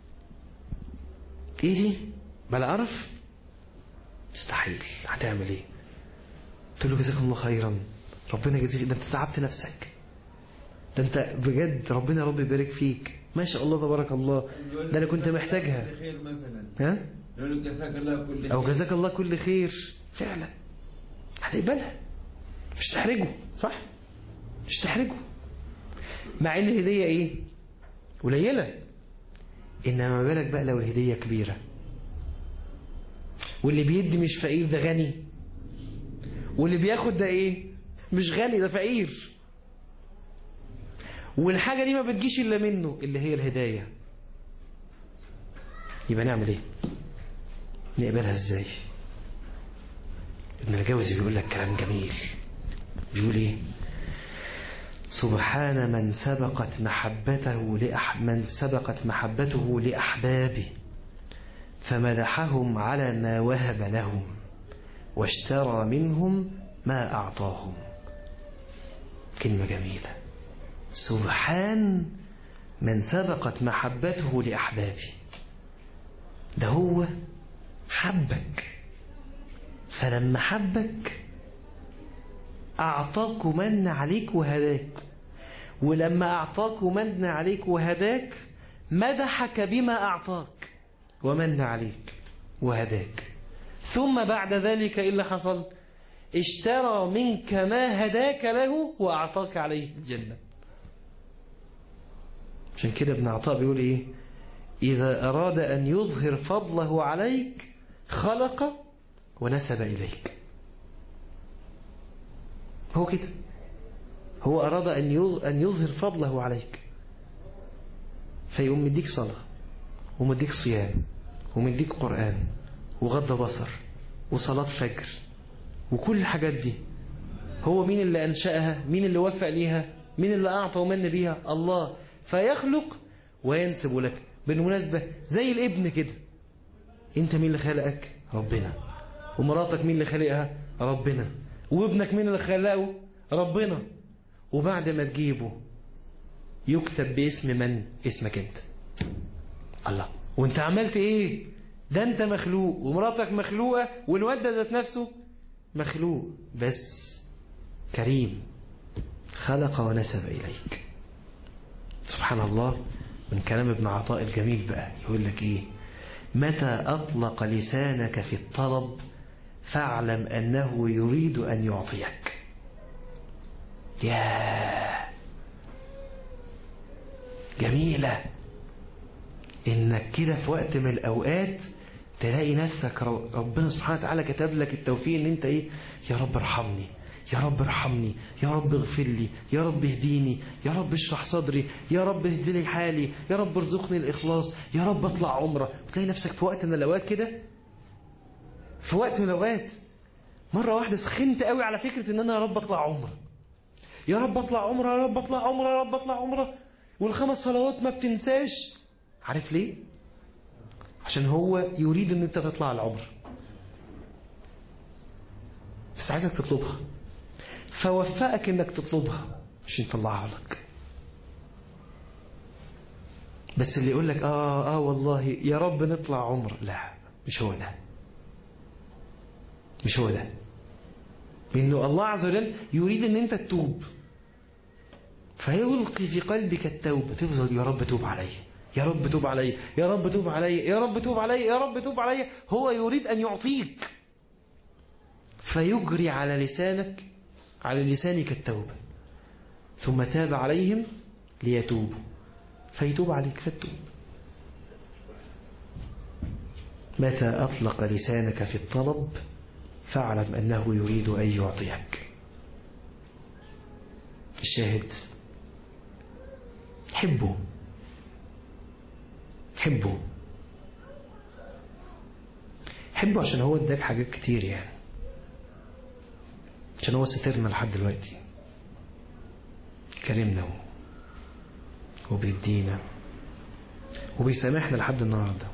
إيه دي ما لا أعرف مستحيل هتعمل إيه تقول له جزاك الله خيرا ربنا يجزيك ده أنت تعبت نفسك ده أنت بجد ربنا يا رب يبارك فيك ما شاء الله تبارك الله ده أنا كنت محتاجها خير مثلا ها يقول له جزاك الله كل خير أو جزاك الله كل خير فعلا هتقبلها مش تحرجه صح مش تحرجه مع ان الهدية ايه قليلة انما ما بالك بقى لو الهدية كبيرة واللي بيدي مش فقير ده غني واللي بياخد ده ايه مش غني ده فقير والحاجة دي ما بتجيش الا منه اللي هي الهداية يبقى نعمل ايه نقبلها ازاي ابن الجوزي بيقول لك كلام جميل بيقول ايه سبحان من سبقت محبته لأح من سبقت محبته لأحبابه فمدحهم على ما وهب لهم واشترى منهم ما أعطاهم كلمة جميلة سبحان من سبقت محبته لأحبابه ده هو حبك فلما حبك أعطاك ومن عليك وهداك ولما أعطاك ومن عليك وهداك مدحك بما أعطاك ومن عليك وهداك ثم بعد ذلك إيه اللي حصل اشترى منك ما هداك له وأعطاك عليه الجنة عشان كده ابن عطاء بيقول إيه إذا أراد أن يظهر فضله عليك خلق ونسب إليك هو كده هو أراد أن أن يظهر فضله عليك فيقوم مديك صلاة ومديك صيام ومديك قرآن وغض بصر وصلاة فجر وكل الحاجات دي هو مين اللي أنشأها مين اللي وفق ليها مين اللي أعطى ومن بيها الله فيخلق وينسب لك بالمناسبة زي الابن كده انت مين اللي خلقك ربنا ومراتك مين اللي خلقها ربنا وابنك مين اللي خلقه ربنا وبعد ما تجيبه يكتب باسم من اسمك انت الله وانت عملت ايه ده انت مخلوق ومراتك مخلوقة والواد ده ذات نفسه مخلوق بس كريم خلق ونسب إليك سبحان الله من كلام ابن عطاء الجميل بقى يقول لك ايه متى أطلق لسانك في الطلب فاعلم أنه يريد أن يعطيك يا جميلة إنك كده في وقت من الأوقات تلاقي نفسك ربنا سبحانه وتعالى كتب لك التوفيق إن أنت إيه يا رب ارحمني يا رب ارحمني يا رب اغفر لي يا رب اهديني يا رب اشرح صدري يا رب اهدي لي حالي يا رب ارزقني الإخلاص يا رب اطلع عمره تلاقي نفسك في وقت من الأوقات كده في وقت من الأوقات مرة واحدة سخنت قوي على فكرة ان انا يا رب اطلع عمره يا رب اطلع عمره يا رب اطلع عمره يا رب اطلع عمره والخمس صلوات ما بتنساش عارف ليه عشان هو يريد ان انت تطلع العمر بس عايزك تطلبها فوفقك انك تطلبها عشان يطلعها لك بس اللي يقول لك اه اه والله يا رب نطلع عمر لا مش هو ده مش هو ده انه الله عز وجل يريد ان انت تتوب فيلقي في قلبك التوبة تفضل يا رب توب علي يا رب توب علي يا رب توب علي يا رب توب علي يا رب توب علي هو يريد أن يعطيك فيجري على لسانك على لسانك التوبة ثم تاب عليهم ليتوبوا فيتوب عليك فتوب متى أطلق لسانك في الطلب فاعلم أنه يريد أن يعطيك الشاهد حبه حبه حبه عشان هو اداك حاجات كتير يعني عشان هو سترنا لحد دلوقتي كرمنا وبيدينا وبيسامحنا لحد النهارده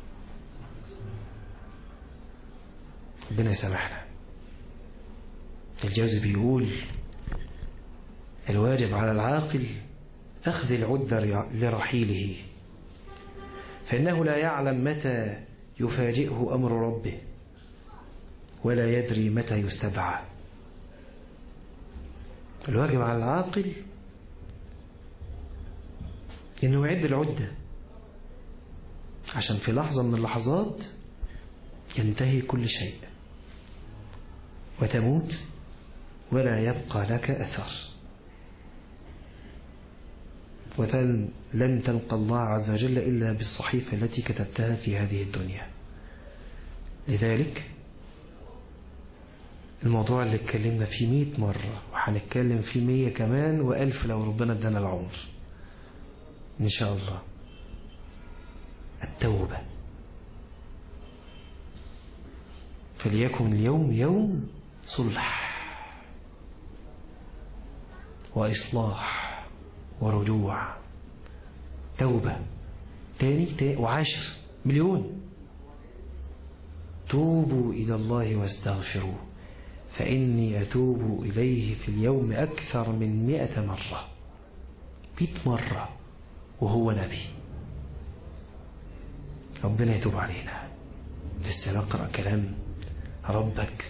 ربنا يسامحنا الجوزي بيقول الواجب على العاقل أخذ العدة لرحيله فإنه لا يعلم متى يفاجئه أمر ربه ولا يدري متى يستدعى الواجب على العاقل إنه يعد العدة عشان في لحظة من اللحظات ينتهي كل شيء وتموت ولا يبقى لك أثر ولن تلقى الله عز وجل إلا بالصحيفة التي كتبتها في هذه الدنيا لذلك الموضوع اللي اتكلمنا فيه مئة مرة وهنتكلم فيه مية كمان وألف لو ربنا ادانا العمر إن شاء الله التوبة فليكن اليوم يوم صلح وإصلاح ورجوع توبة تاني, تاني وعاشر مليون توبوا إلى الله واستغفروا فإني أتوب إليه في اليوم أكثر من مئة مرة مئة مرة وهو نبي ربنا يتوب علينا لسه نقرأ كلام ربك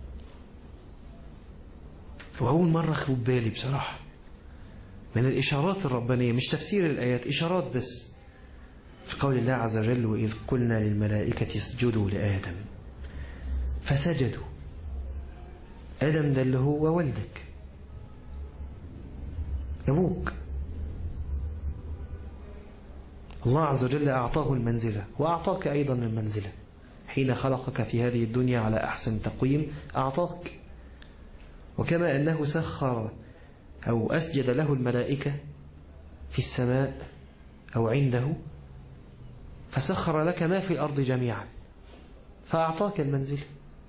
وأول مرة خد بالي بصراحة من الإشارات الربانية مش تفسير الآيات إشارات بس في قول الله عز وجل وإذ قلنا للملائكة اسجدوا لآدم فسجدوا آدم ده اللي هو والدك أبوك الله عز وجل أعطاه المنزلة وأعطاك أيضا المنزلة حين خلقك في هذه الدنيا على أحسن تقويم أعطاك وكما أنه سخر أو أسجد له الملائكة في السماء أو عنده فسخر لك ما في الأرض جميعا فأعطاك المنزل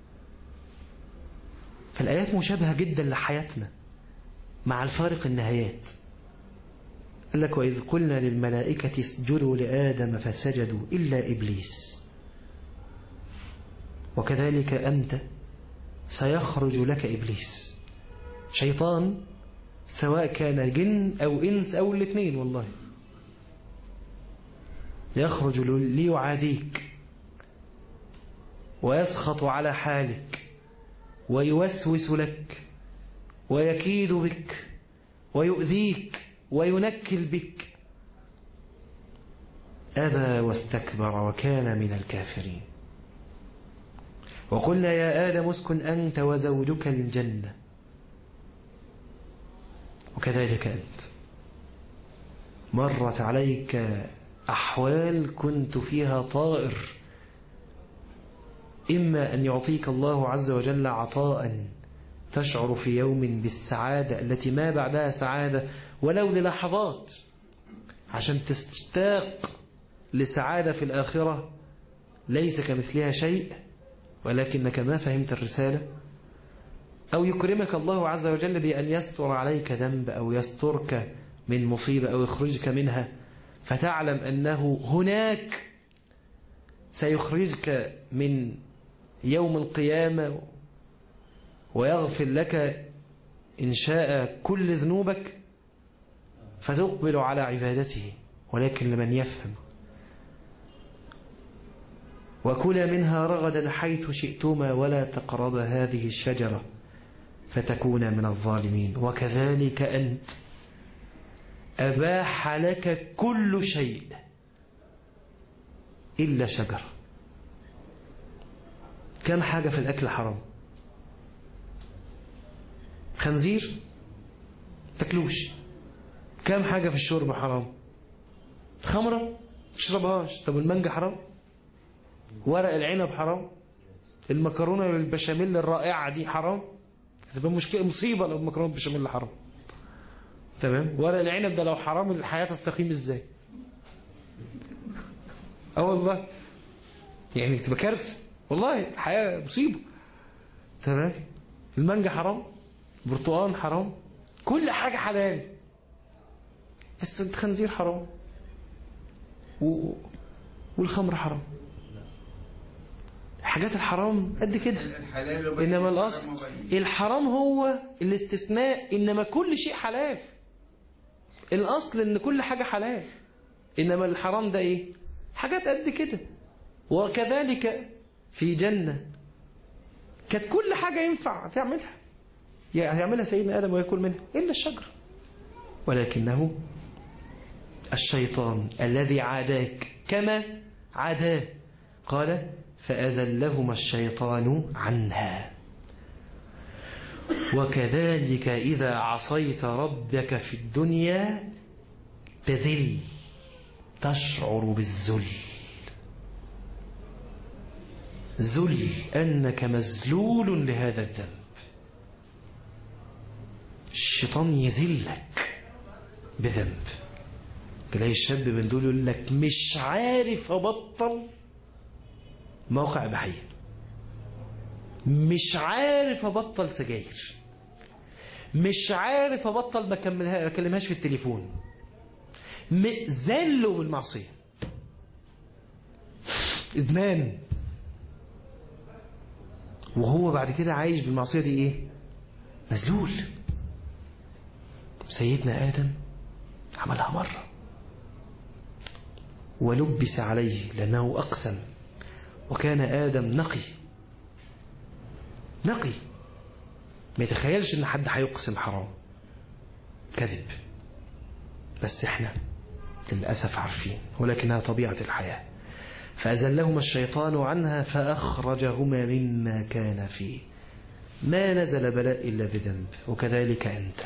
فالآيات مشابهة جدا لحياتنا مع الفارق النهايات قال لك وإذ قلنا للملائكة اسجدوا لآدم فسجدوا إلا إبليس وكذلك أنت سيخرج لك إبليس شيطان سواء كان جن أو إنس أو الاثنين والله يخرج ليعاديك ويسخط على حالك ويوسوس لك ويكيد بك ويؤذيك وينكل بك أبى واستكبر وكان من الكافرين وقلنا يا آدم اسكن أنت وزوجك الجنة وكذلك أنت مرت عليك أحوال كنت فيها طائر إما أن يعطيك الله عز وجل عطاء تشعر في يوم بالسعادة التي ما بعدها سعادة ولو للحظات عشان تستاق لسعادة في الآخرة ليس كمثلها شيء ولكنك ما فهمت الرسالة أو يكرمك الله عز وجل بأن يستر عليك ذنب أو يسترك من مصيبة أو يخرجك منها فتعلم أنه هناك سيخرجك من يوم القيامة ويغفر لك إن شاء كل ذنوبك فتقبل على عبادته ولكن لمن يفهم وكلا منها رغدا حيث شئتما ولا تقرب هذه الشجرة فتكون من الظالمين وكذلك أنت أباح لك كل شيء إلا شجرة كم حاجة في الأكل حرام خنزير تاكلوش كم حاجة في الشرب حرام خمرة تشربهاش طب المانجا حرام ورق العنب حرام المكرونة بالبشاميل الرائعة دي حرام هتبقى مشكلة مصيبة لو المكرونة بالبشاميل حرام تمام ورق العنب ده لو حرام الحياة تستقيم ازاي اه والله يعني تبقى كارثة والله الحياة مصيبة تمام المانجا حرام برتقان حرام كل حاجة حلال بس الخنزير حرام و... والخمر حرام حاجات الحرام قد كده إنما الأصل الحرام هو الاستثناء إنما كل شيء حلال الأصل إن كل حاجة حلال إنما الحرام ده إيه حاجات قد كده وكذلك في جنة كانت كل حاجة ينفع تعملها يعملها سيدنا آدم ويأكل منها إلا الشجرة ولكنه الشيطان الذي عاداك كما عاداه قال فأزلهما الشيطان عنها وكذلك إذا عصيت ربك في الدنيا تذل تشعر بالذل ذل أنك مذلول لهذا الذنب الشيطان يذلك بذنب تلاقي الشاب من دول يقول لك مش عارف أبطل موقع إباحية مش عارف أبطل سجاير مش عارف أبطل ما أكملها- ما أكلمهاش في التليفون م- زله بالمعصية إدمان وهو بعد كده عايش بالمعصية دي إيه مذلول سيدنا آدم عملها مرة ولبس عليه لأنه أقسم وكان آدم نقي نقي ما يتخيلش ان حد هيقسم حرام كذب بس احنا للأسف عارفين ولكنها طبيعة الحياة فأزلهما الشيطان عنها فأخرجهما مما كان فيه ما نزل بلاء إلا بذنب وكذلك أنت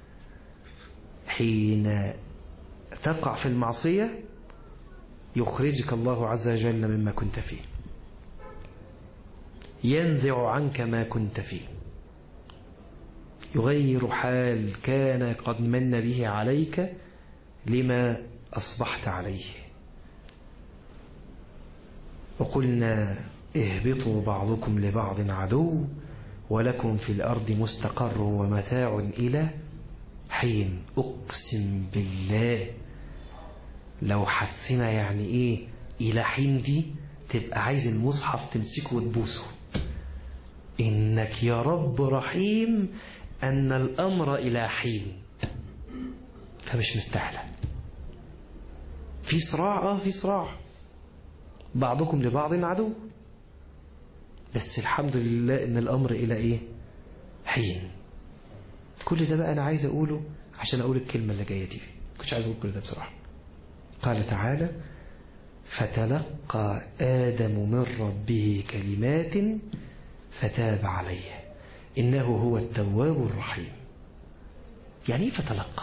حين تقع في المعصية يخرجك الله عز وجل مما كنت فيه ينزع عنك ما كنت فيه يغير حال كان قد من به عليك لما أصبحت عليه وقلنا اهبطوا بعضكم لبعض عدو ولكم في الأرض مستقر ومتاع إلى حين أقسم بالله لو حسنا يعني إيه إلى حين دي تبقى عايز المصحف تمسكه وتبوسه إنك يا رب رحيم أن الأمر إلى حين فمش مستاهله في صراع اه في صراع بعضكم لبعض عدو بس الحمد لله ان الامر الى ايه حين كل ده بقى انا عايز اقوله عشان اقول الكلمه اللي جايه دي كنتش عايز اقول كل ده بصراحه قال تعالى فتلقى ادم من ربه كلمات فتاب عليه انه هو التواب الرحيم يعني ايه فتلقى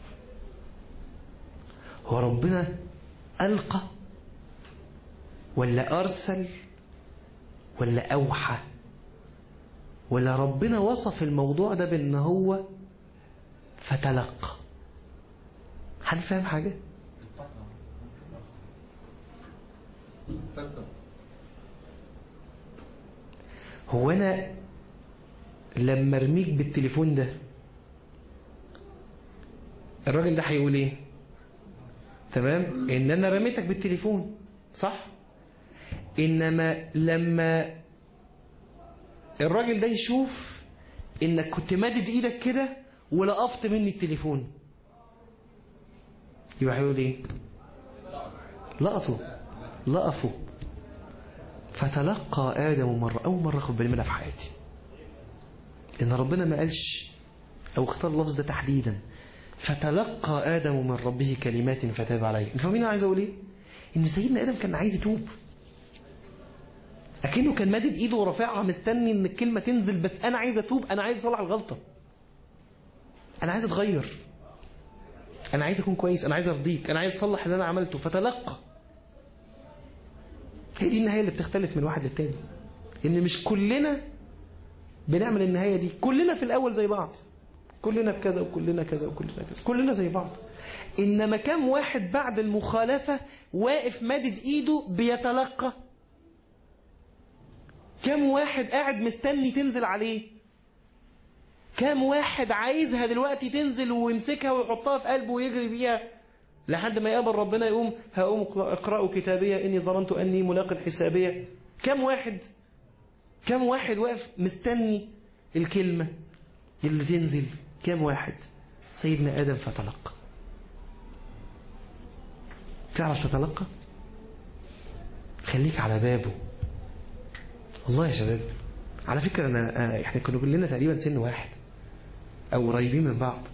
هو ربنا ألقى ولا أرسل ولا أوحى ولا ربنا وصف الموضوع ده بأن هو فتلقى حد فاهم حاجة؟ هو أنا لما ارميك بالتليفون ده الراجل ده هيقول ايه تمام ان انا رميتك بالتليفون صح انما لما الراجل ده يشوف انك كنت مادد ايدك كده ولقفت مني التليفون يبقى هيقول ايه لقطوا لقفوا فتلقى آدم مرة أول مرة أخد بالي منها في حياتي إن ربنا ما قالش أو اختار اللفظ ده تحديدا فتلقى آدم من ربه كلمات فتاب عليه انتوا فاهمين انا عايز اقول ايه ان سيدنا آدم كان عايز يتوب اكنه كان مادد ايده ورافعها مستني ان الكلمة تنزل بس انا عايز اتوب انا عايز اصلح الغلطة انا عايز اتغير انا عايز اكون كويس انا عايز ارضيك انا عايز اصلح اللي انا عملته فتلقى هي دي النهاية اللي بتختلف من واحد للتاني ان مش كلنا بنعمل النهاية دي كلنا في الاول زي بعض كلنا بكذا وكلنا كذا وكلنا كذا كلنا زي بعض إنما كم واحد بعد المخالفة واقف مادد إيده بيتلقى كم واحد قاعد مستني تنزل عليه كم واحد عايزها دلوقتي تنزل ويمسكها ويحطها في قلبه ويجري بيها لحد ما يقابل ربنا يقوم هقوم اقرأوا كتابية إني ظننت أني ملاق حسابية كم واحد كم واحد واقف مستني الكلمة اللي تنزل كم واحد سيدنا آدم فتلقى تعرف تتلقى خليك على بابه والله يا شباب على فكرة أنا احنا كنا كلنا تقريبا سن واحد أو قريبين من بعض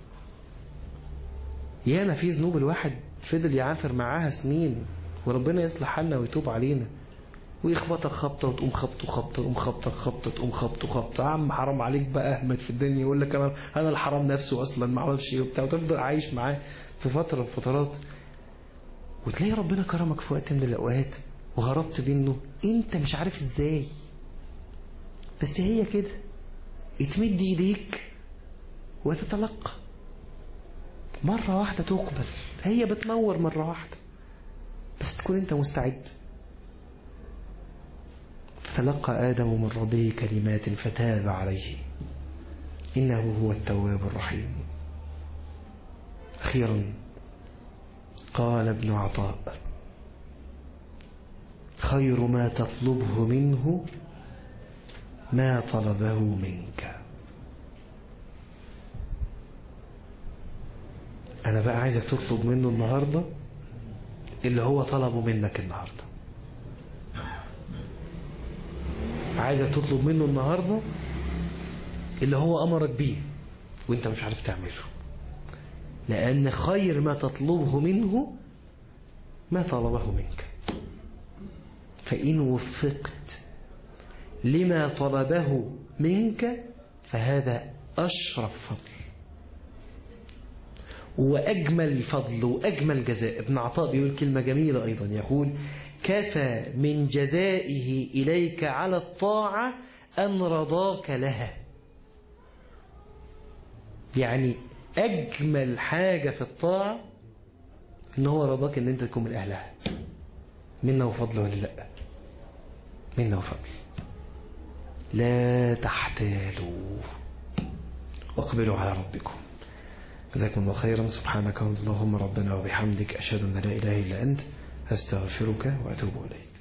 ياما في ذنوب الواحد فضل يعافر معاها سنين وربنا يصلح حالنا ويتوب علينا ويخبطك خبطة وتقوم خبطه خبطة وتقوم خبطك خبطة تقوم خبطه خبطة يا عم حرام عليك بقى أهمد في الدنيا يقول لك أنا أنا الحرام نفسه أصلا ما أعرفش إيه وبتاع وتفضل عايش معاه في فترة من الفترات وتلاقي ربنا كرمك في وقت من الأوقات وهربت منه أنت مش عارف إزاي بس هي كده اتمد إيديك وتتلقى مرة واحدة تقبل هي بتنور مرة واحدة بس تكون أنت مستعد فتلقى آدم من ربه كلمات فتاب عليه إنه هو التواب الرحيم أخيرا قال ابن عطاء خير ما تطلبه منه ما طلبه منك أنا بقى عايزك تطلب منه النهاردة اللي هو طلبه منك النهارده عايزك تطلب منه النهاردة اللي هو أمرك بيه وانت مش عارف تعمله لأن خير ما تطلبه منه ما طلبه منك فإن وفقت لما طلبه منك فهذا أشرف فضل وأجمل فضل وأجمل جزاء ابن عطاء بيقول كلمة جميلة أيضا يقول كفى من جزائه إليك على الطاعة أن رضاك لها يعني أجمل حاجة في الطاعة إن هو رضاك إن أنت تكون من أهلها منا وفضل ولا لأ منا وفضل لا تحتالوا واقبلوا على ربكم جزاكم الله خيرا سبحانك اللهم ربنا وبحمدك أشهد أن لا إله إلا أنت أستغفرك وأتوب إليك